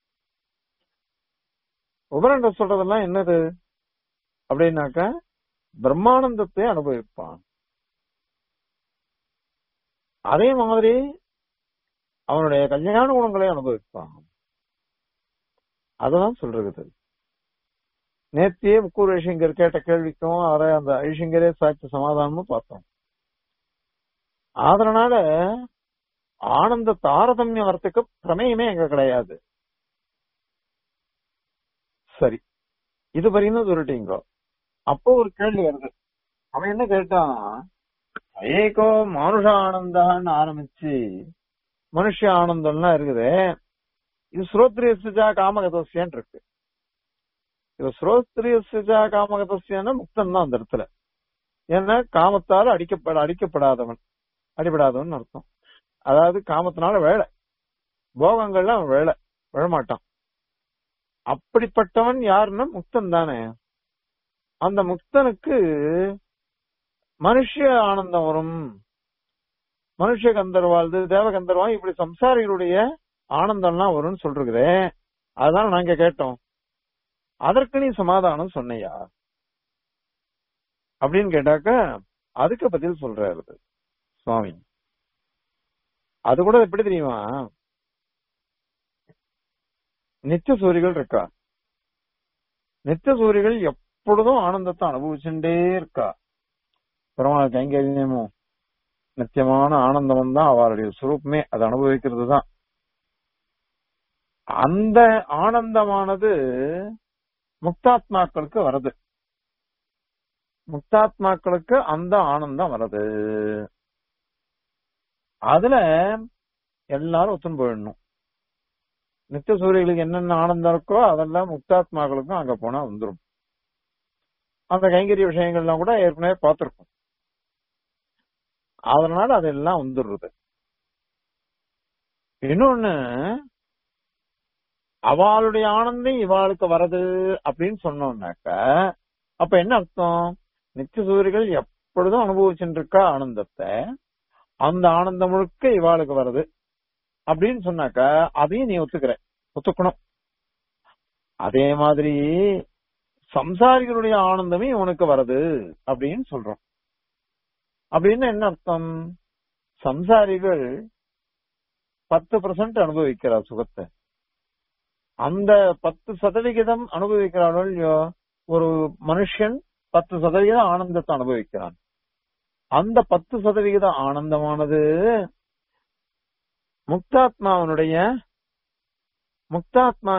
Speaker 1: உபரண்ட சொல்றதெல்லாம் என்னது அப்படின்னாக்கா பிரம்மானந்தத்தை அனுபவிப்பான் அதே மாதிரி அவனுடைய கல்யாண குணங்களை அனுபவிப்பான் அததான் சொல்றது நேத்தியே முக்கூர் ஐஷங்கர் கேட்ட கேள்விக்கும் அவரை அந்த ஐஷங்கரே சாட்சி சமாதானமும் பார்த்தோம் அதனால ஆனந்த தாரதமியம் வரத்துக்கு பிரமேயமே எங்க கிடையாது சரி இது வரையும் சொல்லிட்டீங்க அப்போ ஒரு கேள்வி வருது அவன் என்ன கேட்டான் ஏகோ மானுஷ ஆனந்தான்னு ஆரம்பிச்சு மனுஷ ஆனந்தம்லாம் இருக்குது இது ஸ்ரோத்ரிய சுஜா காமகதோசியான் இருக்கு இது ஸ்ரோத்ரிய சுஜா காமகதோசியான முக்தன் தான் அந்த இடத்துல ஏன்னா காமத்தால் அடிக்கப்பட அடிக்கப்படாதவன் அடிபடாதவன் அர்த்தம் அதாவது காமத்தினால வேலை போகங்கள்ல அவன் வேலை விழமாட்டான் அப்படிப்பட்டவன் யாருன்னா முக்தன் தானே அந்த முக்தனுக்கு மனுஷ ஆனந்தம் வரும் மனுஷ கந்தர்வாழ்து தேவ கந்தர்வால் இப்படி சம்சாரிகளுடைய ஆனந்தம்லாம் வரும்னு சொல்றதே அதான் நாங்க கேட்டோம் அதற்கு நீ சமாதானம் சொன்னையா அப்படின்னு கேட்டாக்க அதுக்கு பதில் சொல்றாரு சுவாமி அது கூட எப்படி தெரியுமா நித்திய சூரிகள் இருக்கா நித்திய சூரிகள் எப்பொழுதும் ஆனந்தத்தை அனுபவிச்சுட்டே இருக்கா பெருமாள் கைங்கரியமும் நித்தியமான ஆனந்தம் தான் அவருடைய சுரூப்பமே அதை அனுபவிக்கிறது தான் அந்த ஆனந்தமானது முக்தாத்மாக்களுக்கு வருது முக்தாத்மாக்களுக்கு அந்த ஆனந்தம் வருது அதுல எல்லாரும் ஒத்துன்னு போயிடணும் நித்திய சூரியர்களுக்கு என்னென்ன ஆனந்தம் இருக்கோ அதெல்லாம் முக்தாத்மாக்களுக்கும் அங்க போனா வந்துரும் அந்த கைங்கரிய விஷயங்கள்லாம் கூட ஏற்கனவே பார்த்திருக்கோம் அதனால அதெல்லாம் வந்துடுறது இன்னொன்னு அவளுடைய ஆனந்தம் இவாளுக்கு வரது அப்படின்னு சொன்னோம்னாக்க அப்ப என்ன அர்த்தம் நித்திய சூரியர்கள் எப்பொழுதும் அனுபவிச்சுட்டு இருக்கா ஆனந்தத்தை அந்த ஆனந்தம் முழுக்க இவாளுக்கு வருது அப்படின்னு சொன்னாக்க அதையும் நீ ஒத்துக்கிற ஒத்துக்கணும் அதே மாதிரி சம்சாரிகளுடைய ஆனந்தமே உனக்கு வருது அப்படின்னு சொல்றோம் அப்படின்னு என்ன அர்த்தம் சம்சாரிகள் பத்து பர்சன்ட் அனுபவிக்கிறார் சுகத்தை அந்த பத்து சதவிகிதம் அனுபவிக்கிறானோ இல்லையோ ஒரு மனுஷன் பத்து சதவிகிதம் ஆனந்தத்தை அனுபவிக்கிறான் அந்த பத்து சதவிகித ஆனந்தமானது முக்தாத்மாவனுடைய முக்தாத்மா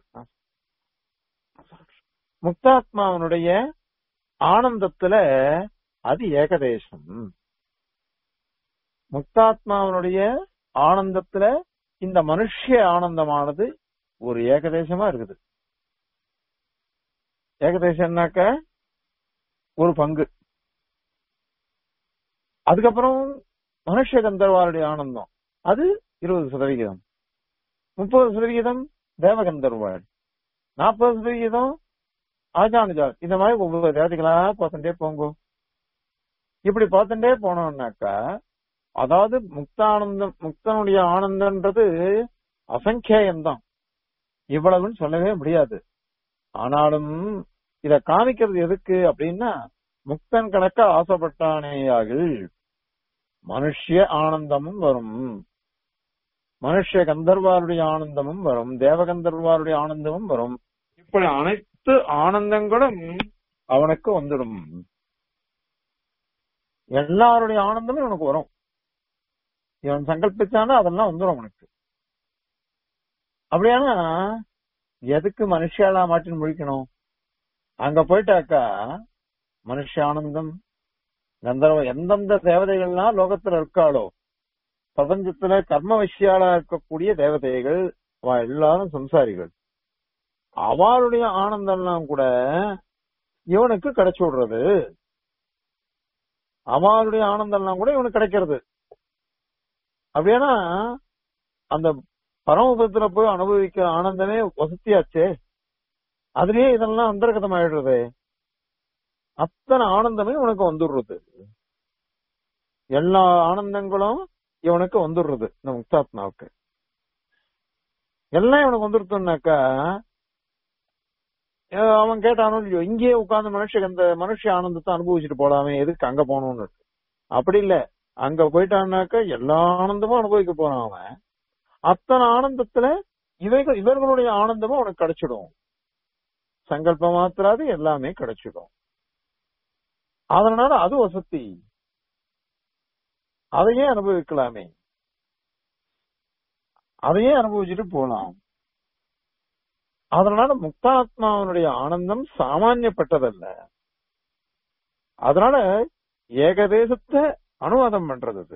Speaker 1: முக்தாத்மாவனுடைய ஆனந்தத்துல அது ஏகதேசம் முக்தாத்மாவனுடைய ஆனந்தத்துல இந்த மனுஷ ஆனந்தமானது ஒரு ஏகதேசமா இருக்குது ஏகதேசம்னாக்க ஒரு பங்கு அதுக்கப்புறம் மனுஷ கந்தர்வாருடைய ஆனந்தம் அது இருபது சதவிகிதம் முப்பது சதவிகிதம் தேவகந்தர்வாள் நாற்பது சதவிகிதம் ஆஜானுஜால் இந்த மாதிரி ஒவ்வொரு ஜாதிகளா பார்த்துட்டே போங்க இப்படி பார்த்துட்டே போனோம்னாக்கா அதாவது முக்தானந்தம் முக்தனுடைய ஆனந்தன்றது அசங்கேயம்தான் இவ்வளவுன்னு சொல்லவே முடியாது ஆனாலும் இத காமிக்கிறது எதுக்கு அப்படின்னா முக்தன் கணக்க ஆசைப்பட்டானேயாகில் மனுஷ்ய ஆனந்தமும் வரும் மனுஷ கந்தர்வாருடைய ஆனந்தமும் வரும் தேவகந்தர்வாருடைய ஆனந்தமும் வரும் இப்படி அனைத்து ஆனந்தங்களும் அவனுக்கு வந்துடும் எல்லாருடைய ஆனந்தமும் இவனுக்கு வரும் இவன் சங்கல்பிச்சானா அதெல்லாம் வந்துடும் அவனுக்கு அப்படியானா எதுக்கு மனுஷாலா மாட்டின்னு முழிக்கணும் அங்க போயிட்டாக்கா மனுஷ ஆனந்தம் கந்தர்வ எந்தெந்த தேவதைகள்லாம் லோகத்துல இருக்காளோ பிரபஞ்சத்துல கர்ம விஷயாலா இருக்கக்கூடிய தேவதைகள் அவ எல்லாரும் சம்சாரிகள் அவளுடைய ஆனந்தம்லாம் கூட இவனுக்கு கிடைச்சு விடுறது அவளுடைய ஆனந்தம்லாம் கூட இவனுக்கு கிடைக்கிறது அப்படியானா அந்த பரமபதத்துல போய் அனுபவிக்கிற ஆனந்தமே வசதியாச்சே அதுலயே இதெல்லாம் அந்தர்கதம் ஆயிடுறது அத்தனை ஆனந்தமே உனக்கு வந்துடுறது எல்லா ஆனந்தங்களும் இவனுக்கு வந்துடுறது இந்த முக்தாத்மாவுக்கு எல்லாம் இவனுக்கு வந்துருத்துனாக்கா அஹ் அவன் கேட்டானோ இல்லையோ இங்கேயே உட்கார்ந்து மனுஷன் அந்த மனுஷ ஆனந்தத்தை அனுபவிச்சுட்டு போலாமே எதுக்கு அங்க போகணும்னு இருக்கு. அப்படி இல்ல அங்க போயிட்டான்னாக்கா எல்லா ஆனந்தமும் அனுபவிக்க போறான் அவன் அத்தனை ஆனந்தத்துல இவைகள் இவர்களுடைய ஆனந்தமும் அவனுக்கு கிடைச்சிடும் சங்கல்ப மாத்திராது எல்லாமே கிடைச்சிடும் அதனால அது வசதி அதையே அனுபவிக்கலாமே அதையே அனுபவிச்சுட்டு போலாம் அதனால முக்தாத்மாவனுடைய ஆனந்தம் சாமானியப்பட்டதல்ல அதனால ஏகதேசத்தை அனுவாதம் பண்றது அது.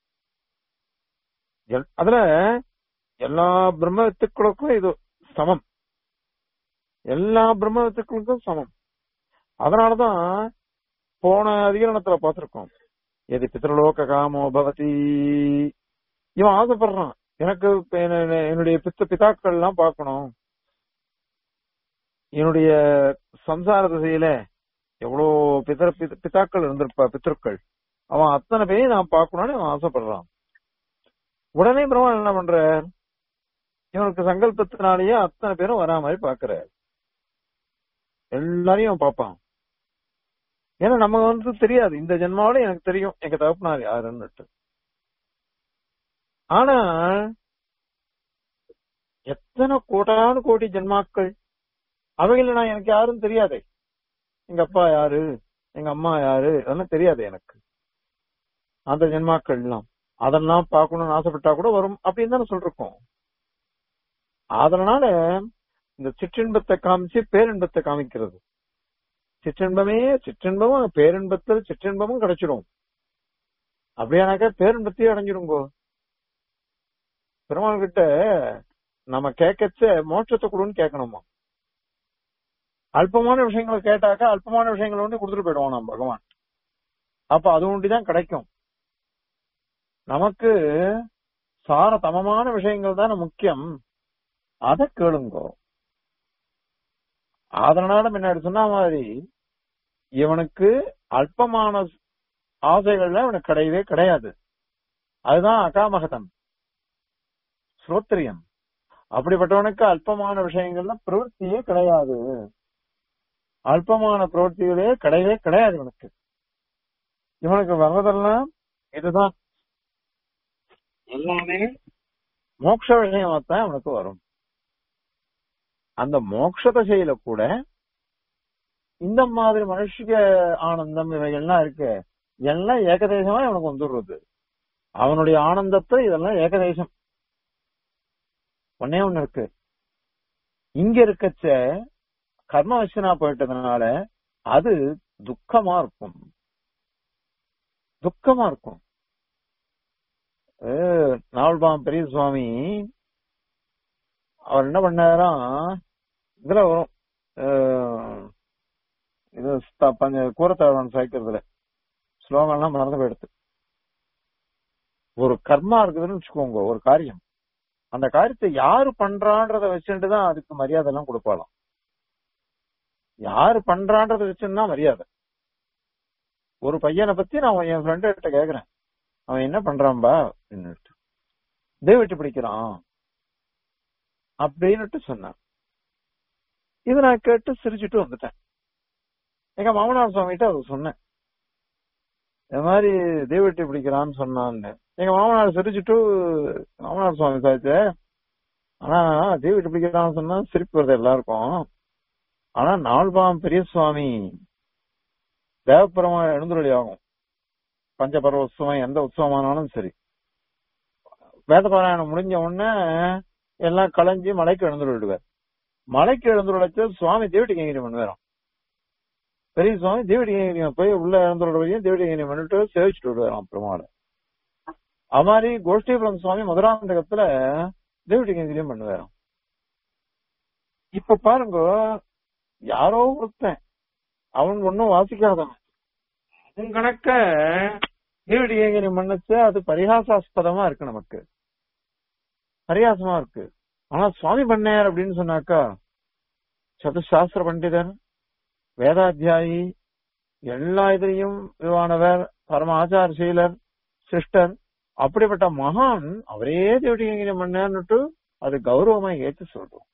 Speaker 1: எல்- அதுல எல்லா பிரம்ம வித்துக்களுக்கும் இது சமம் எல்லா பிரம்ம வித்துக்களுக்கும் சமம் அதனாலதான் போன அதிகரணத்துல பார்த்திருக்கோம் எது பித்ருலோக காமோ பவதி இவன் ஆசைப்படுறான் எனக்கு இப்ப என்ன- என்னுடைய பித்த பிதாக்கள் எல்லாம் பார்க்கணும் என்னுடைய சம்சார திசையில எவ்வளவு பிதர பித- பிதாக்கள் இருந்திருப்பா பித்தர்கள் அவன் அத்தனை பேரையும் நான் பார்க்கணும்னு அவன் ஆசைப்படுறான் உடனே பிரம்மன் என்ன பண்ற இவனுக்கு சங்கல்பத்தினாலேயே அத்தனை பேரும் வரா மாதிரி பாக்குற எல்லாரையும் அவன் பார்ப்பான் ஏன்னா நம்ம வந்து தெரியாது இந்த ஜென்மாவோட எனக்கு தெரியும் எங்க தகப்பனார் யாருன்னுட்டு ஆனா எத்தனை கோடானு கோடி ஜென்மாக்கள் அவைகள நான் எனக்கு யாரும் தெரியாதே எங்க அப்பா யாரு எங்க அம்மா யாரு அதெல்லாம் தெரியாது எனக்கு அந்த ஜென்மாக்கள் எல்லாம் அதெல்லாம் பார்க்கணும்னு ஆசைப்பட்டா கூட வரும் அப்படின்னு தானே சொல்றோம் அதனால இந்த சிற்றின்பத்தை காமிச்சு பேரின்பத்தை காமிக்கிறது சிற்றின்பமே சிற்றின்பமும் பேரின்பத்தில் சிற்றின்பமும் கிடைச்சிடும் அப்படியானாக்கா பேரின்பத்தையே அடைஞ்சிருங்கோ பெருமாள் கிட்ட நம்ம கேட்கச்ச மோட்சத்தை கொடுன்னு கேட்கணுமா அல்பமான விஷயங்களை கேட்டாக்கா அல்பமான விஷயங்களை ஒண்ணு கொடுத்துட்டு போயிடுவோம் நம்ம பகவான் அப்ப அது ஒண்டிதான் கிடைக்கும் நமக்கு சார தமமான விஷயங்கள் தானே முக்கியம் அத கேளுங்கோ அதனால முன்னாடி சொன்ன மாதிரி இவனுக்கு அல்பமான ஆசைகள்ல இவனுக்கு கிடையவே கிடையாது அதுதான் அகாமகதம் ஸ்ரோத்ரியம் அப்படிப்பட்டவனுக்கு அல்பமான விஷயங்கள்ல பிரவೃತ್ತಿயே கிடையாது அல்பமான பிரவೃத்திகளே கிடையவே கிடையாது இவனுக்கு இவனுக்கு வர்றதெல்லாம் இதுதான் எல்லாமே மோட்ச விஷயமாத்தான் இவனுக்கு வரும் அந்த மோட்ச தசையில கூட இந்த மாதிரி மனுஷிக ஆனந்தம் இவைகள்லாம் இருக்கு எல்லாம் ஏகதேசமா இவனுக்கு வந்துடுறது அவனுடைய ஆனந்தத்தை இதெல்லாம் ஏகதேசம் ஒன்னே ஒண்ணு இருக்கு இங்க இருக்கச்ச கர்மவசனா போயிட்டதுனால அது துக்கமா இருக்கும் துக்கமா இருக்கும் அஹ் நாவல்பாம் பெரிய சுவாமி அவர் என்ன பண்ணாராம் இதுல வரும் அஹ் இது ஸ்த- பஞ்ச கூரத்தாழ்வான் சாய்க்கிறதுல ஸ்லோகம்லாம் மறந்து போயிடுது ஒரு கர்மா இருக்குதுன்னு வச்சுக்கோங்க ஒரு காரியம் அந்த காரியத்தை யாரு பண்றான்றத வச்சுட்டு தான் அதுக்கு மரியாதை எல்லாம் கொடுப்பாளாம் யாரு பண்றான்றத வச்சுன்னு தான் மரியாதை ஒரு பையனை பத்தி நான் என் ஃப்ரெண்டு கிட்ட கேக்குறேன் அவன் என்ன பண்றான்பா அப்படின்னுட்டு தெய்வட்டி பிடிக்கிறான் அப்படின்னுட்டு சொன்னான் இது நான் கேட்டு சிரிச்சுட்டு வந்துட்டேன் எங்க மாமனார் சுவாமிகிட்ட அதை சொன்னேன் இந்த மாதிரி தெய்வட்டி பிடிக்கிறான்னு சொன்னான்னு எங்க மாமனார் சிரிச்சுட்டு மாமனார் சுவாமி சாய்ச்சு ஆனா தெய்வட்டி பிடிக்கிறான்னு சொன்னா சிரிப்பு வருது எல்லாருக்கும் ஆனா நால்பாம் பெரிய சுவாமி தேவபுரமா எழுந்துருளி ஆகும் பஞ்சபர்வ உற்சவம் எந்த உற்சவமானாலும் சரி வேத பாராயணம் முடிஞ்ச உடனே எல்லாம் களைஞ்சு மலைக்கு எழுந்துரு விடுவார் மலைக்கு எழுந்துருளைச்சு சுவாமி தேவட்டி கைங்கரி பண்ணுவாராம் பெரிய சுவாமி தேவடி கைங்கரி போய் உள்ள எழுந்துருட வரையும் தேவடி கைங்கரி பண்ணிட்டு சேவிச்சுட்டு விடுவாராம் பெருமாள் அது மாதிரி கோஷ்டிபுரம் சுவாமி மதுராந்தகத்துல தேவடி கைங்கரியம் பண்ணுவாராம் இப்ப பாருங்க யாரோ ஒருத்தன் அவன் ஒன்னும் வாசிக்காதவன் அவன் கணக்க தேவடி கைங்கரியம் பண்ணச்சு அது பரிகாசாஸ்பதமா இருக்கு நமக்கு பரிகாசமா இருக்கு ஆனா சுவாமி பண்ணார் அப்படின்னு சொன்னாக்கா சதுசாஸ்திர பண்டிதர் வேதாத்தியாயி எல்லா இதுலயும் இதுவானவர் பரம ஆச்சாரசீலர் சிஸ்டர் அப்படிப்பட்ட மகான் அவரே தேவடி கைங்கரியம் பண்ணார்னுட்டு அது கௌரவமா ஏத்து சொல்றோம்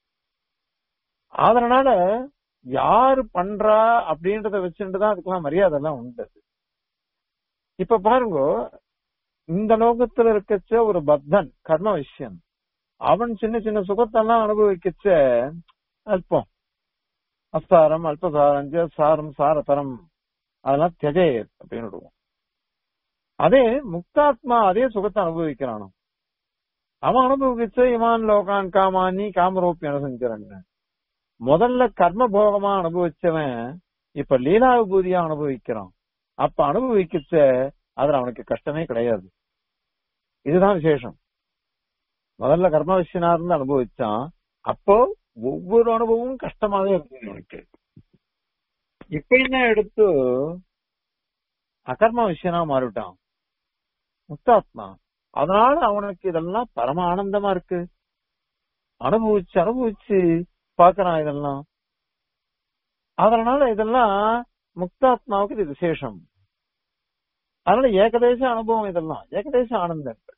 Speaker 1: அதனால யாரு பண்றா அப்படின்றத வச்சுட்டுதான் அதுக்கெல்லாம் மரியாதை எல்லாம் உண்டு இப்ப பாருங்க இந்த லோகத்துல இருக்கச்ச ஒரு பத்தன் கர்ம விஷயம் அவன் சின்ன சின்ன சுகத்தெல்லாம் அனுபவிக்கச்ச அல்பம் அசாரம் அல்பசாரம் சாரம் சாரதரம் அதெல்லாம் தெஜே அப்படின்னு விடுவோம் அதே முக்தாத்மா அதே சுகத்தை அனுபவிக்கிறானோ அவன் அனுபவிச்ச இமான் லோகான் காமானி காமரூப்பி அனுசஞ்சரன் முதல்ல கர்ம போகமா அனுபவிச்சவன் இப்ப லீலா விபூதியா அனுபவிக்கிறான் அப்ப அனுபவிக்கச்ச அதுல அவனுக்கு கஷ்டமே கிடையாது இதுதான் விசேஷம் முதல்ல கர்ம விஷயனா இருந்து அனுபவிச்சான் அப்போ ஒவ்வொரு அனுபவமும் கஷ்டமாவே இருக்கு அவனுக்கு இப்ப என்ன எடுத்து அகர்ம விஷயனா மாறிவிட்டான் முக்தாத்மா அதனால அவனுக்கு இதெல்லாம் பரம ஆனந்தமா இருக்கு அனுபவிச்சு அனுபவிச்சு பாக்குறான் இதெல்லாம் அதனால இதெல்லாம் முக்தாத்மாவுக்கு இது விசேஷம் அதனால ஏகதேச அனுபவம் இதெல்லாம் ஏகதேச ஆனந்தங்கள்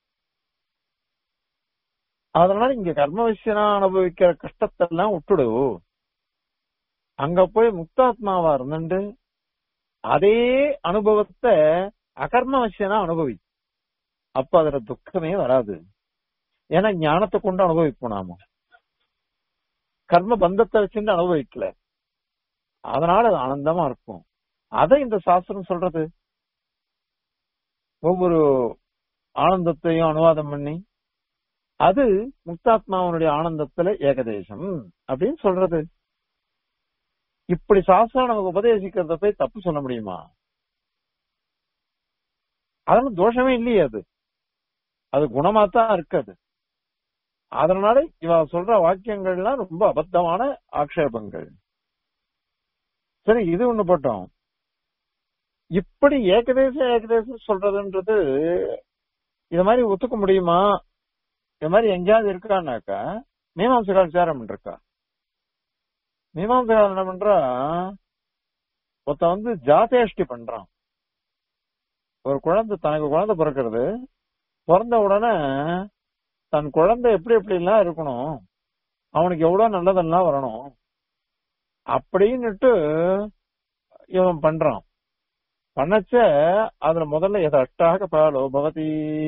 Speaker 1: அதனால இங்க கர்ம விஷயனா அனுபவிக்கிற கஷ்டத்தை எல்லாம் விட்டுடு அங்க போய் முக்தாத்மாவா இருந்துட்டு அதே அனுபவத்தை அகர்ம விஷயனா அனுபவி அப்ப அதுல துக்கமே வராது ஏன்னா ஞானத்தை கொண்டு அனுபவிப்போம் நாம கர்ம பந்தத்தை வச்சுட்டு அனுபவிக்கல அதனால அது ஆனந்தமா இருக்கும் அதை இந்த சாஸ்திரம் சொல்றது ஒவ்வொரு ஆனந்தத்தையும் அனுவாதம் பண்ணி அது முக்தாத்மாவனுடைய ஆனந்தத்துல ஏகதேசம் அப்படின்னு சொல்றது இப்படி சாஸ்திரம் நமக்கு உபதேசிக்கிறத போய் தப்பு சொல்ல முடியுமா அதெல்லாம் தோஷமே இல்லையே அது அது குணமா தான் இருக்காது அதனால இவ சொல்ற வாக்கியங்கள்லாம் ரொம்ப அபத்தமான ஆக்ஷேபங்கள் சரி இது ஒண்ணு போட்டோம் இப்படி ஏகதேச ஏகதேசம் சொல்றதுன்றது இது மாதிரி ஒத்துக்க முடியுமா இது மாதிரி எங்கேயாவது இருக்கான்னாக்கா மீமாம்சகால் விசாரம் இருக்கா மீமாம்சகால் என்ன பண்றா ஒருத்த வந்து ஜாதேஷ்டி பண்றான் ஒரு குழந்தை தனக்கு குழந்தை பிறக்கிறது பிறந்த உடனே தன் குழந்தை எப்படி எப்படி எல்லாம் இருக்கணும் அவனுக்கு எவ்வளவு நல்லதெல்லாம் வரணும் அப்படின்னுட்டு இவன் பண்றான் பண்ணச்ச அதுல முதல்ல எது அட்டாக பாலோ பவதி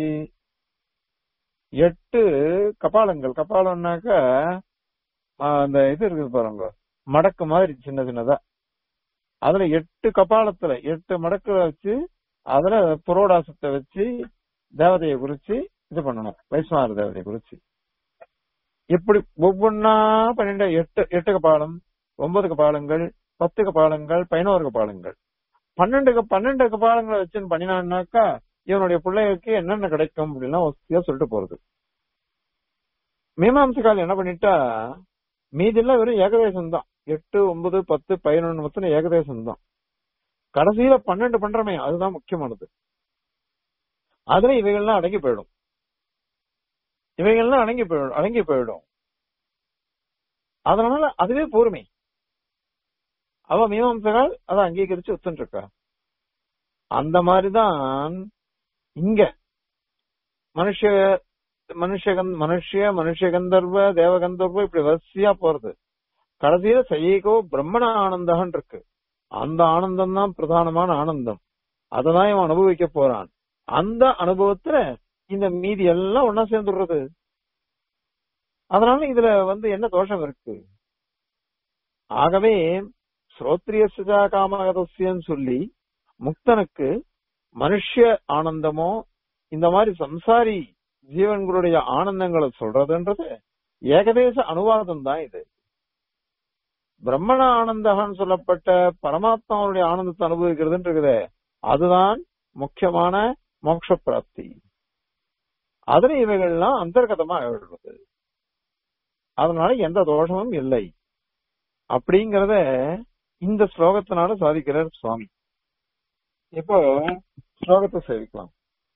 Speaker 1: எட்டு கபாலங்கள் கபாலம்னாக்க அந்த இது இருக்குது பாருங்க மடக்கு மாதிரி சின்ன சின்னதா அதுல எட்டு கபாலத்துல எட்டு மடக்குல வச்சு அதுல புரோடாசத்தை வச்சு தேவதையை குறிச்சு இது பண்ணணும் வைஸ்வநாத தேவதையை குறிச்சு இப்படி ஒவ்வொன்னா பன்னெண்டு எட்டு எட்டு கபாலம் ஒன்பது கபாலங்கள் பத்து கபாலங்கள் பதினோரு கபாலங்கள் பன்னெண்டு பன்னெண்டு கபாலங்களை வச்சுன்னு பண்ணினான்னாக்கா இவனுடைய பிள்ளைகளுக்கு என்னென்ன கிடைக்கும் அப்படின்னா வசதியா சொல்லிட்டு போறது மீமாம்சகால் என்ன பண்ணிட்டா மீதெல்லாம் வெறும் ஏகதேசம் தான் எட்டு ஒன்பது பத்து பதினொன்னு மொத்தம் ஏகதேசம் தான் கடைசியில பன்னெண்டு பண்றமே அதுதான் முக்கியமானது அதுல இவைகள்லாம் அடங்கி போயிடும் இவைகள்லாம் அடங்கி போயிடும் அடங்கி போயிடும் அதனால அதுவே பொறுமை அவ மீமாம்சகால் அதை அங்கீகரிச்சு ஒத்துட்டு இருக்கா அந்த மாதிரிதான் இங்க மனுஷ மனுஷகன் மனுஷ மனுஷகந்தர்வ தேவகந்தர்வ இப்படி வரிசையா போறது கடைசியில சைகோ பிரம்மண ஆனந்தகன் இருக்கு அந்த ஆனந்தம் தான் பிரதானமான ஆனந்தம் அததான் இவன் அனுபவிக்க போறான் அந்த அனுபவத்துல இந்த மீதி எல்லாம் ஒன்னா சேர்ந்துடுறது அதனால இதுல வந்து என்ன தோஷம் இருக்கு ஆகவே ஸ்ரோத்ரிய சுஜா காமகதசியன்னு சொல்லி முக்தனுக்கு மனுஷ ஆனந்தமோ இந்த மாதிரி சம்சாரி ஜீவன்களுடைய ஆனந்தங்களை சொல்றதுன்றது ஏகதேச அனுவாதம் தான் இது பிரம்மண ஆனந்தகன்னு சொல்லப்பட்ட பரமாத்மாவுடைய ஆனந்தத்தை அனுபவிக்கிறதுன்னு இருக்குதே அதுதான் முக்கியமான மோட்ச பிராப்தி அதுல இவைகள்லாம் அந்தர்கதமா எழுதுறது அதனால எந்த தோஷமும் இல்லை அப்படிங்கறத இந்த ஸ்லோகத்தினால சாதிக்கிறார் சுவாமி இப்போ ஸ்லோகத்தை சேவிக்கலாம்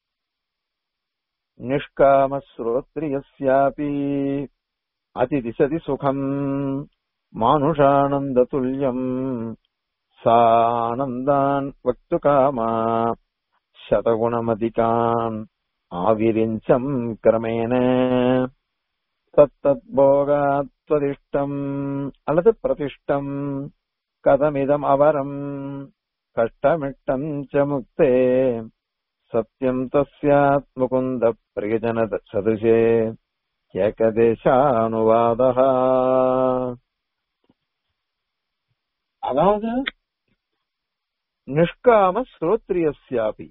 Speaker 1: நிஷ்காம ஸ்ரோத்ரியஸ்யாபி அதிதிசதி சுகம் மானுஷானந்த துல்லியம் சானந்தான் வக்து காமா சதகுணமதிகான் ஆவிரிஞ்சம் கிரமேண தத்தத் போகாத்வதிஷ்டம் அல்லது பிரதிஷ்டம் கதமிதம் அவரம் கஷ்டமிட்டம் ச முக்தே சத்யம் தஸ்யாத் முகுந்த பிரியஜன சதுஷே ஏகதேசானுவாத அதாவது நிஷ்காம ஸ்ரோத்ரியஸ்யாபி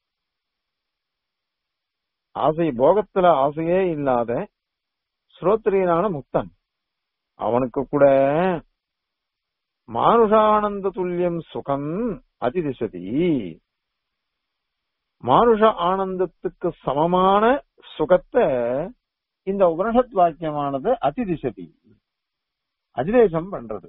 Speaker 1: ஆசை போகத்துல ஆசையே இல்லாத ஸ்ரோத்ரியனான முக்தன் அவனுக்கு கூட மானுஷானந்த துல்லியம் சுகம் அதிதிசதி மானுஷ ஆனந்தத்துக்கு சமமான சுகத்தை இந்த உபனிஷத் வாக்கியமானது அதிதிசதி அதிதேசம் பண்றது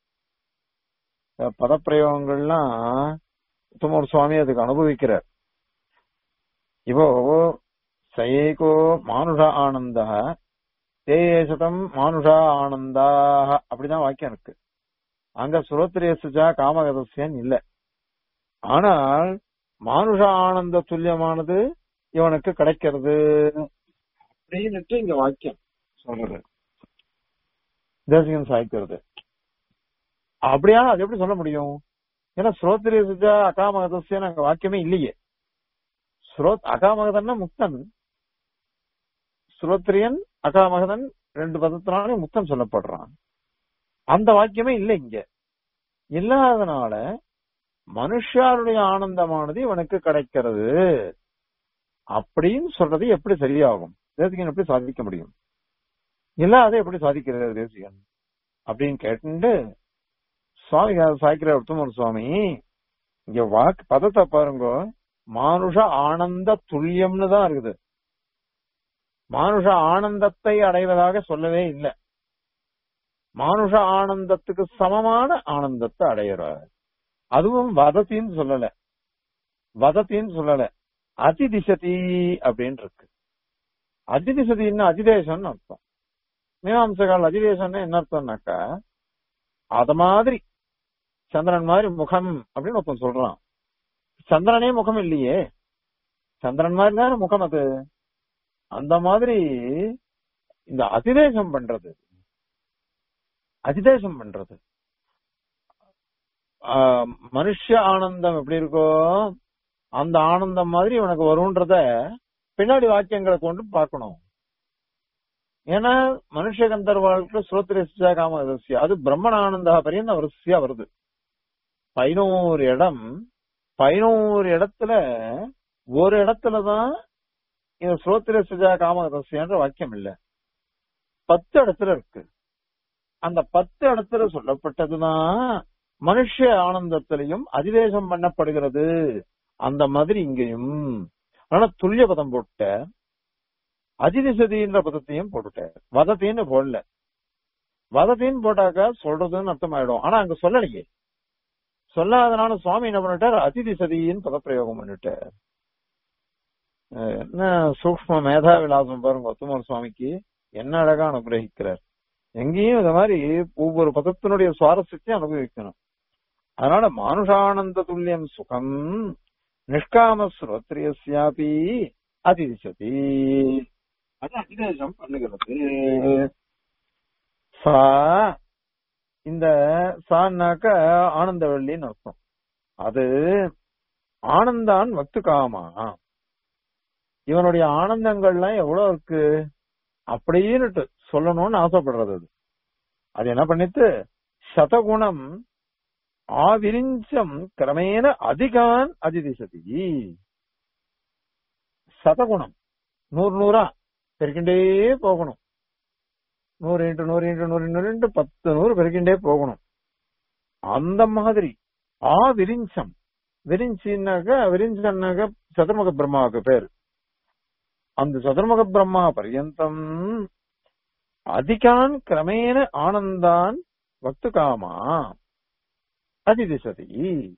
Speaker 1: பதப்பிரயோகங்கள்லாம் உத்தமர் சுவாமி அதுக்கு அனுபவிக்கிறார் இப்போ சயேகோ மானுஷ ஆனந்த தேசதம் மானுஷா ஆனந்தாக அப்படிதான் வாக்கியம் இருக்கு அங்க சுரோத்திரேசுஜா காமகதசியன் இல்ல ஆனால் மானுஷ ஆனந்த துல்லியமானது இவனுக்கு கிடைக்கிறது அப்படின்னுட்டு இங்க வாக்கியம் சொல்றது தேசிகன் சாய்க்கிறது அப்படியா அது எப்படி சொல்ல முடியும் ஏன்னா ஸ்ரோத்ரேசுஜா அகாமகதசியன் அங்க வாக்கியமே இல்லையே ஸ்ரோத் அகாமகதன்னா முக்தன் ஸ்ரோத்ரியன் அகாமகதன் ரெண்டு பதத்தினாலே முக்தன் சொல்லப்படுறான் அந்த வாக்கியமே இல்லை இங்க இல்லாதனால மனுஷாருடைய ஆனந்தமானது இவனுக்கு கிடைக்கிறது அப்படின்னு சொல்றது எப்படி சரியாகும் தேசிகன் எப்படி சாதிக்க முடியும் இல்லாத எப்படி சாதிக்கிறார் தேசிகன் அப்படின்னு கேட்டு சுவாமி சாய்க்கிற உத்தமர் சுவாமி இங்க வாக்கு பதத்தை பாருங்க மானுஷ ஆனந்த துல்லியம்னு தான் இருக்குது மானுஷ ஆனந்தத்தை அடைவதாக சொல்லவே இல்லை மானுஷ ஆனந்தத்துக்கு சமமான ஆனந்தத்தை அடையிறார் அதுவும் வதத்தின்னு சொல்லல வதத்தின்னு சொல்லல அதிதிசதி அப்படின்னு இருக்கு அதிதிசதின்னு அதிதேசம்னு அர்த்தம் மீமாம்சகால் அதிதேசம்னு என்ன அர்த்தம்னாக்கா அத மாதிரி சந்திரன் மாதிரி முகம் அப்படின்னு ஒருத்தன் சொல்றான் சந்திரனே முகம் இல்லையே சந்திரன் மாதிரி தானே முகம் அது அந்த மாதிரி இந்த அதிதேசம் பண்றது அதிதேசம் பண்றது மனுஷ ஆனந்தம் எப்படி இருக்கோ அந்த ஆனந்தம் மாதிரி உனக்கு வரும்ன்றத பின்னாடி வாக்கியங்களை கொண்டு பார்க்கணும் ஏன்னா மனுஷ கந்தர்வாளுக்கு ஸ்ரோத்ரேசியா காமதசியா அது பிரம்மண ஆனந்தா பரியந்த வரிசையா வருது பதினோரு இடம் பதினோரு இடத்துல ஒரு இடத்துலதான் இந்த ஸ்ரோத்ரேசியா காமதசியான்ற வாக்கியம் இல்ல பத்து இடத்துல இருக்கு அந்த பத்து இடத்துல சொல்லப்பட்டதுதான் மனுஷ ஆனந்தத்திலையும் அதிவேசம் பண்ணப்படுகிறது அந்த மாதிரி இங்கேயும் ஆனா துல்லிய பதம் போட்ட அதிதிசதின்ற பதத்தையும் போட்டுட்டார் வதத்தின்னு போடல வதத்தின்னு போட்டாக்கா சொல்றதுன்னு அர்த்தம் ஆயிடும் ஆனா அங்க சொல்லலையே சொல்லாதனால சுவாமி என்ன பண்ணிட்டார் அதிதிசதின்னு பதப்பிரயோகம் பண்ணிட்டார் என்ன சூக்ம மேதா விலாசம் பாருங்க ஒத்துமர் சுவாமிக்கு என்ன அழகா அனுகிரகிக்கிறார் எங்கேயும் இந்த மாதிரி ஒவ்வொரு பதத்தினுடைய சுவாரஸ்யத்தையும் அனுபவிக்கணும் அதனால மானுஷானந்த துல்லியம் சுகம் நிஷ்காம ஸ்ரோத்ரியஸ்யாபி அதிதிசதி அது அதிதேசம் பண்ணுகிறது சா இந்த சான்னாக்க ஆனந்தவள்ளின்னு அர்த்தம் அது ஆனந்தான் வக்து காமா இவனுடைய ஆனந்தங்கள்லாம் எவ்வளவு இருக்கு அப்படின்னு சொல்லணும்னு ஆசைப்படுறது அது அது என்ன பண்ணிட்டு சதகுணம் ஆவிரிஞ்சம் கிரமேண அதிகான் அதிதிசதி சதகுணம் நூறு நூறா பெருக்கிண்டே போகணும் நூறு இன்ட்டு நூறு இன்ட்டு நூறு நூறு இன்ட்டு பத்து நூறு பெருக்கிண்டே போகணும் அந்த மாதிரி ஆ விரிஞ்சம் விரிஞ்சின்னாக்க விரிஞ்சன்னாக்க சதுர்முக பிரம்மாவுக்கு பேர் அந்த சதுர்முக பிரம்மா பர்யந்தம் அதிகான் கிரமேண ஆனந்தான் வக்து காமா அதிதிசதி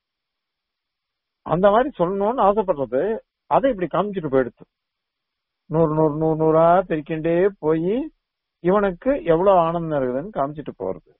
Speaker 1: அந்த மாதிரி சொல்லணும்னு ஆசைப்படுறது அதை இப்படி காமிச்சிட்டு போயிடுத்து நூறு நூறு நூறு நூறா பிரிக்கின்றே போய் இவனுக்கு எவ்வளவு ஆனந்தம் இருக்குதுன்னு காமிச்சிட்டு போறது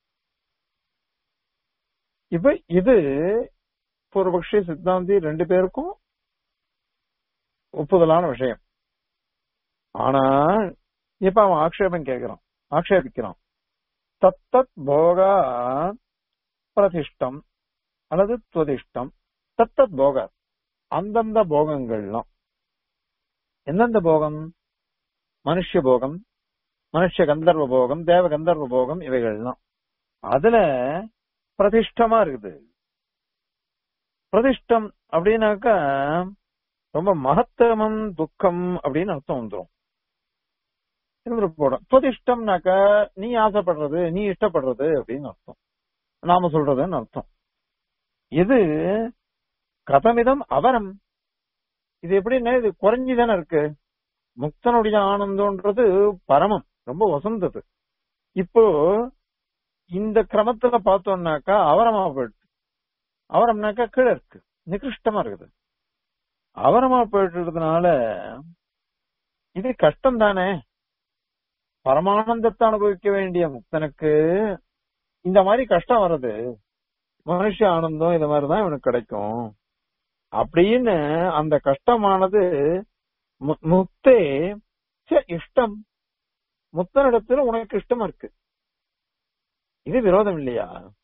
Speaker 1: இப்ப இது பூர்வபக்ஷி சித்தாந்தி ரெண்டு பேருக்கும் ஒப்புதலான விஷயம் ஆனா இப்ப அவன் ஆக்ஷேபம் கேட்கிறான் ஆக்ஷேபிக்கிறான் தத்தத் போகா பிரதிஷ்டம் அல்லது துவதிஷ்டம் தத்தத் போக அந்தந்த போகங்கள்லாம் எந்தெந்த போகம் மனுஷ போகம் மனுஷ கந்தர்வ போகம் தேவ கந்தர்வ போகம் இவைகள்லாம் அதுல பிரதிஷ்டமா இருக்குது பிரதிஷ்டம் அப்படின்னாக்கா ரொம்ப மகத்தமம் துக்கம் அப்படின்னு அர்த்தம் வந்துடும் இருந்துட்டு போடும் பிரதிஷ்டம்னாக்க நீ ஆசைப்படுறது நீ இஷ்டப்படுறது அப்படின்னு அர்த்தம் நாம சொல்றதுன்னு அர்த்தம் இது கதமிதம் அவரம் இது எப்படின்னா இது குறைஞ்சுதானே இருக்கு முக்தனுடைய ஆனந்தம்ன்றது பரமம் ரொம்ப வசந்தது இப்போ இந்த கிரமத்துல பார்த்தோம்னாக்கா அவரமா போயிடுது அவரம்னாக்கா கீழே இருக்கு நிகிருஷ்டமா இருக்குது அவரமா போயிட்டுறதுனால இது கஷ்டம் தானே பரமானந்தத்தை அனுபவிக்க வேண்டிய முக்தனுக்கு இந்த மாதிரி கஷ்டம் வர்றது மனுஷ ஆனந்தம் இது மாதிரிதான் இவனுக்கு கிடைக்கும் அப்படின்னு அந்த கஷ்டமானது மு- முக்தே ச இஷ்டம் முத்தனிடத்துல உனக்கு இஷ்டமா இருக்கு இது விரோதம் இல்லையா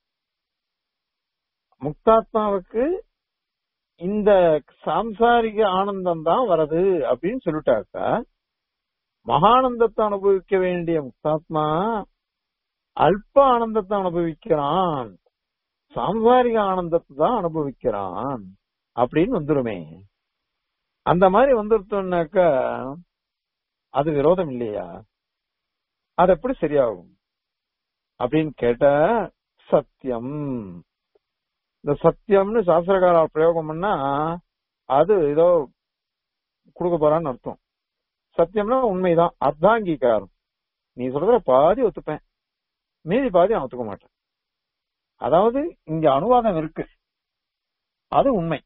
Speaker 1: முக்தாத்மாவுக்கு இந்த சாம்சாரிக ஆனந்தம் தான் வருது அப்படின்னு சொல்லிட்டாக்கா மகானந்தத்தை அனுபவிக்க வேண்டிய முக்தாத்மா அல்ப ஆனந்தத்தை அனுபவிக்கிறான் சாம்சாரிக ஆனந்தத்தை தான் அனுபவிக்கிறான் அப்படின்னு வந்துருமே அந்த மாதிரி வந்துருத்தோம்னாக்கா அது விரோதம் இல்லையா அது எப்படி சரியாகும் அப்படின்னு கேட்டா சத்தியம் இந்த சத்தியம்னு சாஸ்திரகார பிரயோகம் பண்ணா அது ஏதோ கொடுக்க போறான்னு அர்த்தம் சத்தியம்னா உண்மைதான் அர்த்தாங்கீகாரம் நீ சொல்றத பாதி ஒத்துப்பேன் மீதி பாதி நான் ஒத்துக்க மாட்டேன் அதாவது இங்க அனுவாதம் இருக்கு அது உண்மை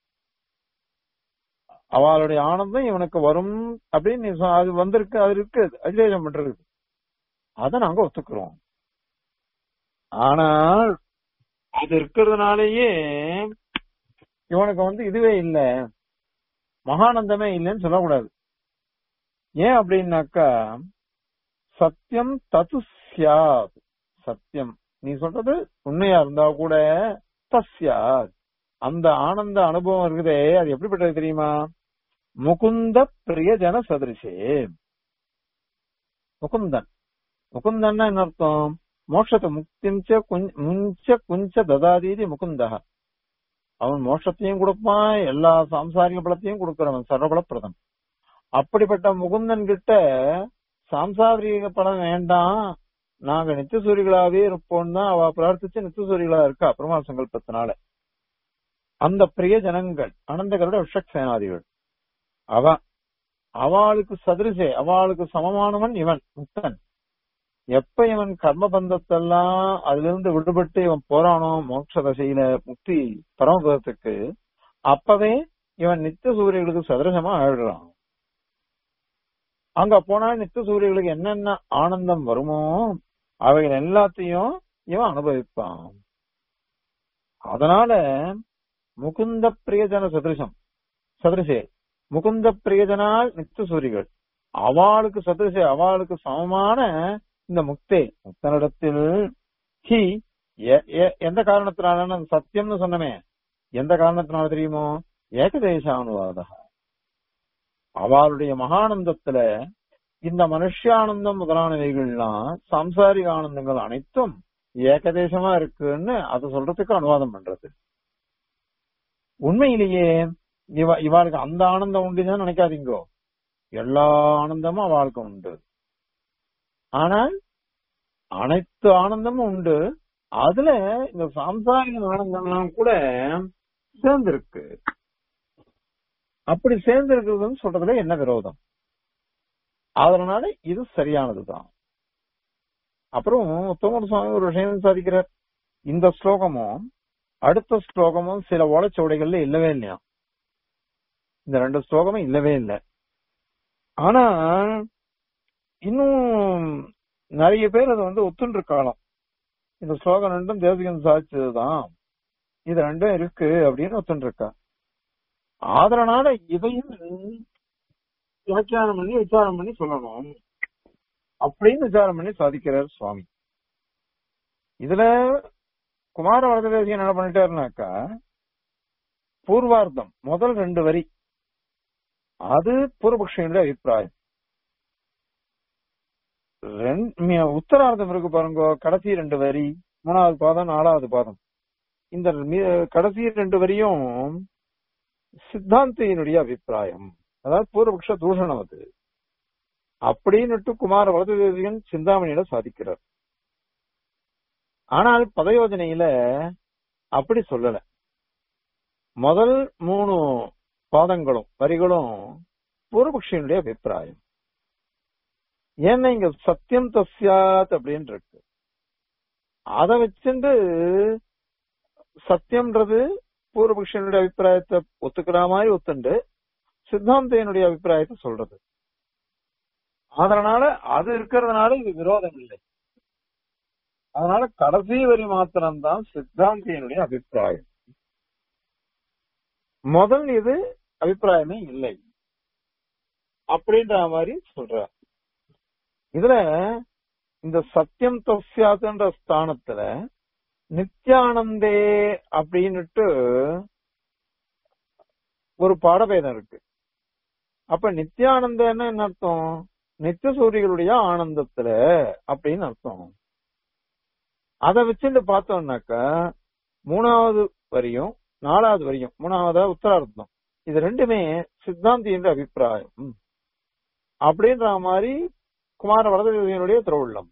Speaker 1: அவளுடைய ஆனந்தம் இவனுக்கு வரும் அப்படின்னு நீ சொ- அது வந்திருக்கு அது இருக்கு அதிரேஜம் பண்றது அதை நாங்க ஒத்துக்கிறோம் ஆனால் அது இருக்கிறதுனாலயே இவனுக்கு வந்து இதுவே இல்ல மகானந்தமே இல்லைன்னு சொல்லக்கூடாது ஏன் அப்படின்னாக்கா சத்தியம் தத்து சியாத் சத்தியம் நீ சொல்றது உண்மையா இருந்தா கூட தஸ்யாத் அந்த ஆனந்த அனுபவம் இருக்குதே அது எப்படிப்பட்டது தெரியுமா முகுந்த பிரியஜன சதிருஷே முகுந்தன் முகுந்தன்னா என்ன அர்த்தம் மோட்சத்தை முக்திஞ்ச குஞ்- முஞ்ச குஞ்ச ததாதீதி முகுந்தா அவன் மோட்சத்தையும் கொடுப்பான் எல்லா சாம்சாரிக பலத்தையும் கொடுக்கிறவன் சர்வபலப்பிரதம் அப்படிப்பட்ட முகுந்தன் கிட்ட சாம்சாரிக பலம் வேண்டாம் நாங்க நித்தியசூரிகளாவே இருப்போம் தான் அவ பிரார்த்திச்சு நித்தியசூரிகளா இருக்கா பிரமா சங்கல்பத்தினால அந்த பிரிய ஜனங்கள் அனந்தகரோட விஷக் சேனாதிகள் அவ அவளுக்கு சதிருசே அவளுக்கு சமமானவன் இவன் முக்தன் எப்ப இவன் கர்ம பந்தத்தெல்லாம் அதுல இருந்து விடுபட்டு இவன் போறானோ மோட்ச தசையில முக்தி பரமபதத்துக்கு அப்பவே இவன் நித்திய சூரியர்களுக்கு சதுரசமா ஆயிடுறான் அங்க போனா நித்திய சூரியர்களுக்கு என்னென்ன ஆனந்தம் வருமோ அவைகள் எல்லாத்தையும் இவன் அனுபவிப்பான் அதனால முகுந்த பிரியஜன சதிருஷம் சதுரசே முகுந்த பிரியஜனால் நித்திய சூரிகள் அவளுக்கு சதுரசே அவளுக்கு சமமான இந்த முக்தே முக்தனிடத்தில் ஹி எ- எ- எந்த காரணத்தினால சத்தியம்னு சொன்னமே எந்த காரணத்தினால தெரியுமோ ஏகதேச அனுவாதம் அவளுடைய மகானந்தத்துல இந்த மனுஷானந்தம் முதலானவைகள்லாம் சாம்சாரிக ஆனந்தங்கள் அனைத்தும் ஏகதேசமா இருக்குன்னு அதை சொல்றதுக்கு அனுவாதம் பண்றது உண்மையிலேயே இவ இவாளுக்கு அந்த ஆனந்தம் உண்டுன்னு நினைக்காதீங்கோ எல்லா ஆனந்தமும் அவளுக்கு உண்டு ஆனால் அனைத்து ஆனந்தமும் உண்டு அதுல இந்த சாம்சாரிக ஆனந்தம்லாம் கூட சேர்ந்திருக்கு அப்படி சேர்ந்திருக்கிறதுன்னு சொல்றதுல என்ன விரோதம் அதனால இது சரியானதுதான் அப்புறம் உத்தமர் சுவாமி ஒரு விஷயம் சாதிக்கிறார் இந்த ஸ்லோகமும் அடுத்த ஸ்லோகமும் சில ஓலைச்சுவடைகள்ல இல்லவே இல்லையா இந்த ரெண்டு ஸ்லோகமும் இல்லவே இல்லை ஆனா இன்னும் நிறைய பேர் அதை வந்து ஒத்துன்று இருக்காளாம் இந்த ஸ்லோகம் ரெண்டும் தேசிகன் சாதிச்சதுதான் இது ரெண்டும் இருக்கு அப்படின்னு ஒத்துன்று இருக்கா அதனால இதையும் வியாக்கியானம் பண்ணி விசாரம் பண்ணி சொல்லணும் அப்படின்னு விசாரம் பண்ணி சாதிக்கிறார் சுவாமி இதுல குமார வரதேசியன் என்ன பண்ணிட்டாருனாக்கா பூர்வார்த்தம் முதல் ரெண்டு வரி அது பூர்வபக்ஷனுடைய அபிப்பிராயம் ரெண்- மி- உத்தரார்த்தம் இருக்கு பாருங்க கடைசி ரெண்டு வரி மூணாவது பாதம் நாலாவது பாதம் இந்த மி- கடைசி ரெண்டு வரியும் சித்தாந்தியினுடைய அபிப்பிராயம் அதாவது பூர்வபக்ஷ தூஷணம் அது அப்படின்னுட்டு குமார வரதேசியன் சிந்தாமணியில சாதிக்கிறார் ஆனால் பதயோஜனையில அப்படி சொல்லல முதல் மூணு பாதங்களும் வரிகளும் பூர்வபக்ஷியனுடைய அபிப்பிராயம் ஏன்னா இங்க சத்தியம் தஸ்யாத் அப்படின்னு இருக்கு அதை வச்சுட்டு சத்தியம்ன்றது பூர்வபக்ஷனுடைய அபிப்பிராயத்தை ஒத்துக்கிற மாதிரி ஒத்துண்டு சித்தாந்தையனுடைய அபிப்பிராயத்தை சொல்றது அதனால அது இருக்கிறதுனால இது விரோதம் இல்லை அதனால கடைசி வரி மாத்திரம்தான் சித்தாந்தியனுடைய அபிப்பிராயம் முதல் இது அபிப்பிராயமே இல்லை அப்படின்ற மாதிரி சொல்ற இதுல இந்த சத்தியம் தஸ்யாத்துன்ற ஸ்தானத்துல நித்யானந்தே அப்படின்னுட்டு ஒரு பாடபேதம் இருக்கு அப்ப நித்யானந்தன்னு என்ன அர்த்தம் நித்திய சூரியர்களுடைய ஆனந்தத்துல அப்படின்னு அர்த்தம் அதை வச்சுட்டு பார்த்தோம்னாக்கா மூணாவது வரியும் நாலாவது வரியும் மூணாவதா உத்தரார்த்தம் இது ரெண்டுமே சித்தாந்தியின் அபிப்பிராயம் அப்படின்ற மாதிரி குமார வரதேவியனுடைய திருவுள்ளம்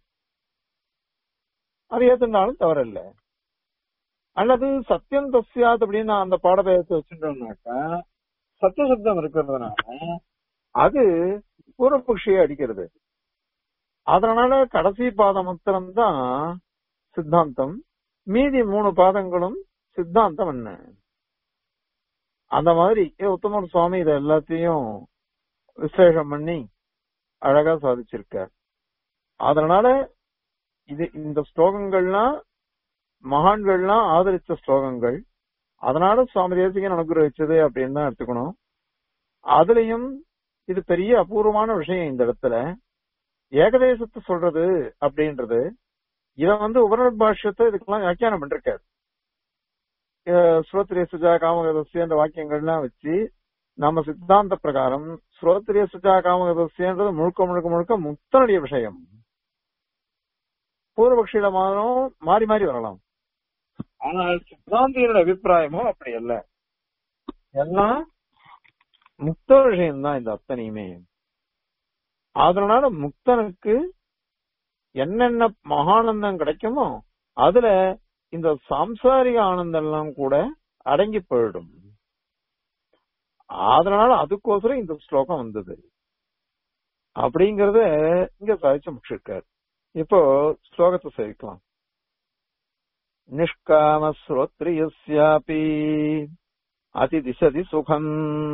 Speaker 1: அது ஏத்துனாலும் தவறில்ல அல்லது சத்தியம் தஸ்யாத் அப்படின்னு அந்த பாடபேதத்தை வச்சுட்டோம்னாக்கா சத்திய சப்தம் இருக்கிறதுனால அது பூர்வபக்ஷியை அடிக்கிறது அதனால கடைசி பாதம் மாத்திரம்தான் சித்தாந்தம் மீதி மூணு பாதங்களும் சித்தாந்தம் என்ன அந்த மாதிரி ஏ, உத்தமர் சுவாமி இத எல்லாத்தையும் விசேஷம் பண்ணி அழகா சாதிச்சிருக்கார் அதனால இது இந்த ஸ்லோகங்கள்லாம் மகான்கள்லாம் ஆதரிச்ச ஸ்லோகங்கள் அதனால சுவாமி தேசிகன் அனுகிரகிச்சது அப்படின்னு தான் எடுத்துக்கணும் அதுலயும் இது பெரிய அபூர்வமான விஷயம் இந்த இடத்துல ஏகதேசத்தை சொல்றது அப்படின்றது இவன் வந்து உபநட் பாஷ்யத்தை இதுக்கெல்லாம் வியாக்கியானம் பண்ணிருக்காரு ஸ்ரோத்ரிய சுஜா காமகதசியன்ற வாக்கியங்கள்லாம் வச்சு நம்ம சித்தாந்த பிரகாரம் ஸ்ரோத்ரிய சுஜா காமகதசியன்றது முழுக்க முழுக்க முழுக்க முக்தனுடைய விஷயம் பூர்வபக்ஷியில மாறும் மாறி மாறி வரலாம் ஆனால் சித்தாந்தியனோட அபிப்பிராயமும் அப்படி அல்ல எல்லாம் முக்த விஷயம்தான் இந்த அத்தனையுமே அதனால முக்தனுக்கு என்னென்ன மகானந்தம் கிடைக்குமோ அதுல இந்த சாம்சாரிக ஆனந்தம் எல்லாம் கூட அடங்கி போயிடும் அதனால அதுக்கோசரம் இந்த ஸ்லோகம் வந்தது அப்படிங்கறத இங்க சாதிச்சு முடிச்சிருக்காரு இப்போ ஸ்லோகத்தை சேவிக்கலாம் நிஷ்காம ஸ்ரோத்ரியஸ்யாபி அதிதிசதி சுகம்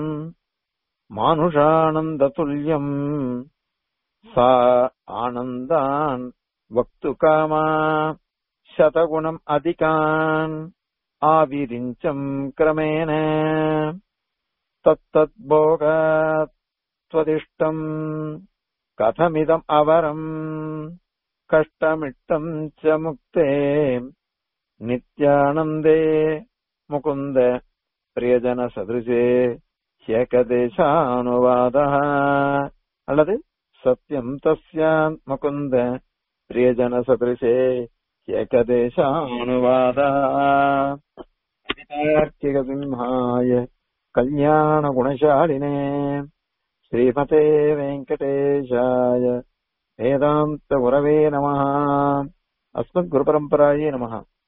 Speaker 1: மானுஷானந்த துல்லியம் சா ஆனந்தான் வக்து காமா சதகுணம் அதிகான் ஆவிரிஞ்சம் கிரமேண तत्तद्भोगात्वदिष्टम् कथमिदम् अवरम् कष्टमिष्टम् च मुक्ते नित्यानन्दे मुकुन्द प्रियजनसदृशे ह्यकदेशानुवादः அல்லது சத்தியம் தஸ்யான் முகுந்த பிரியஜன சதிருஷே ஏகதேசானுவாதா அதிதார்க்கிக சிம்ஹாய கல்யாண குணசாலினே ஸ்ரீமதே வெங்கடேஷாய வேதாந்த குரவே நம அஸ்மத் குரு பரம்பராயே நம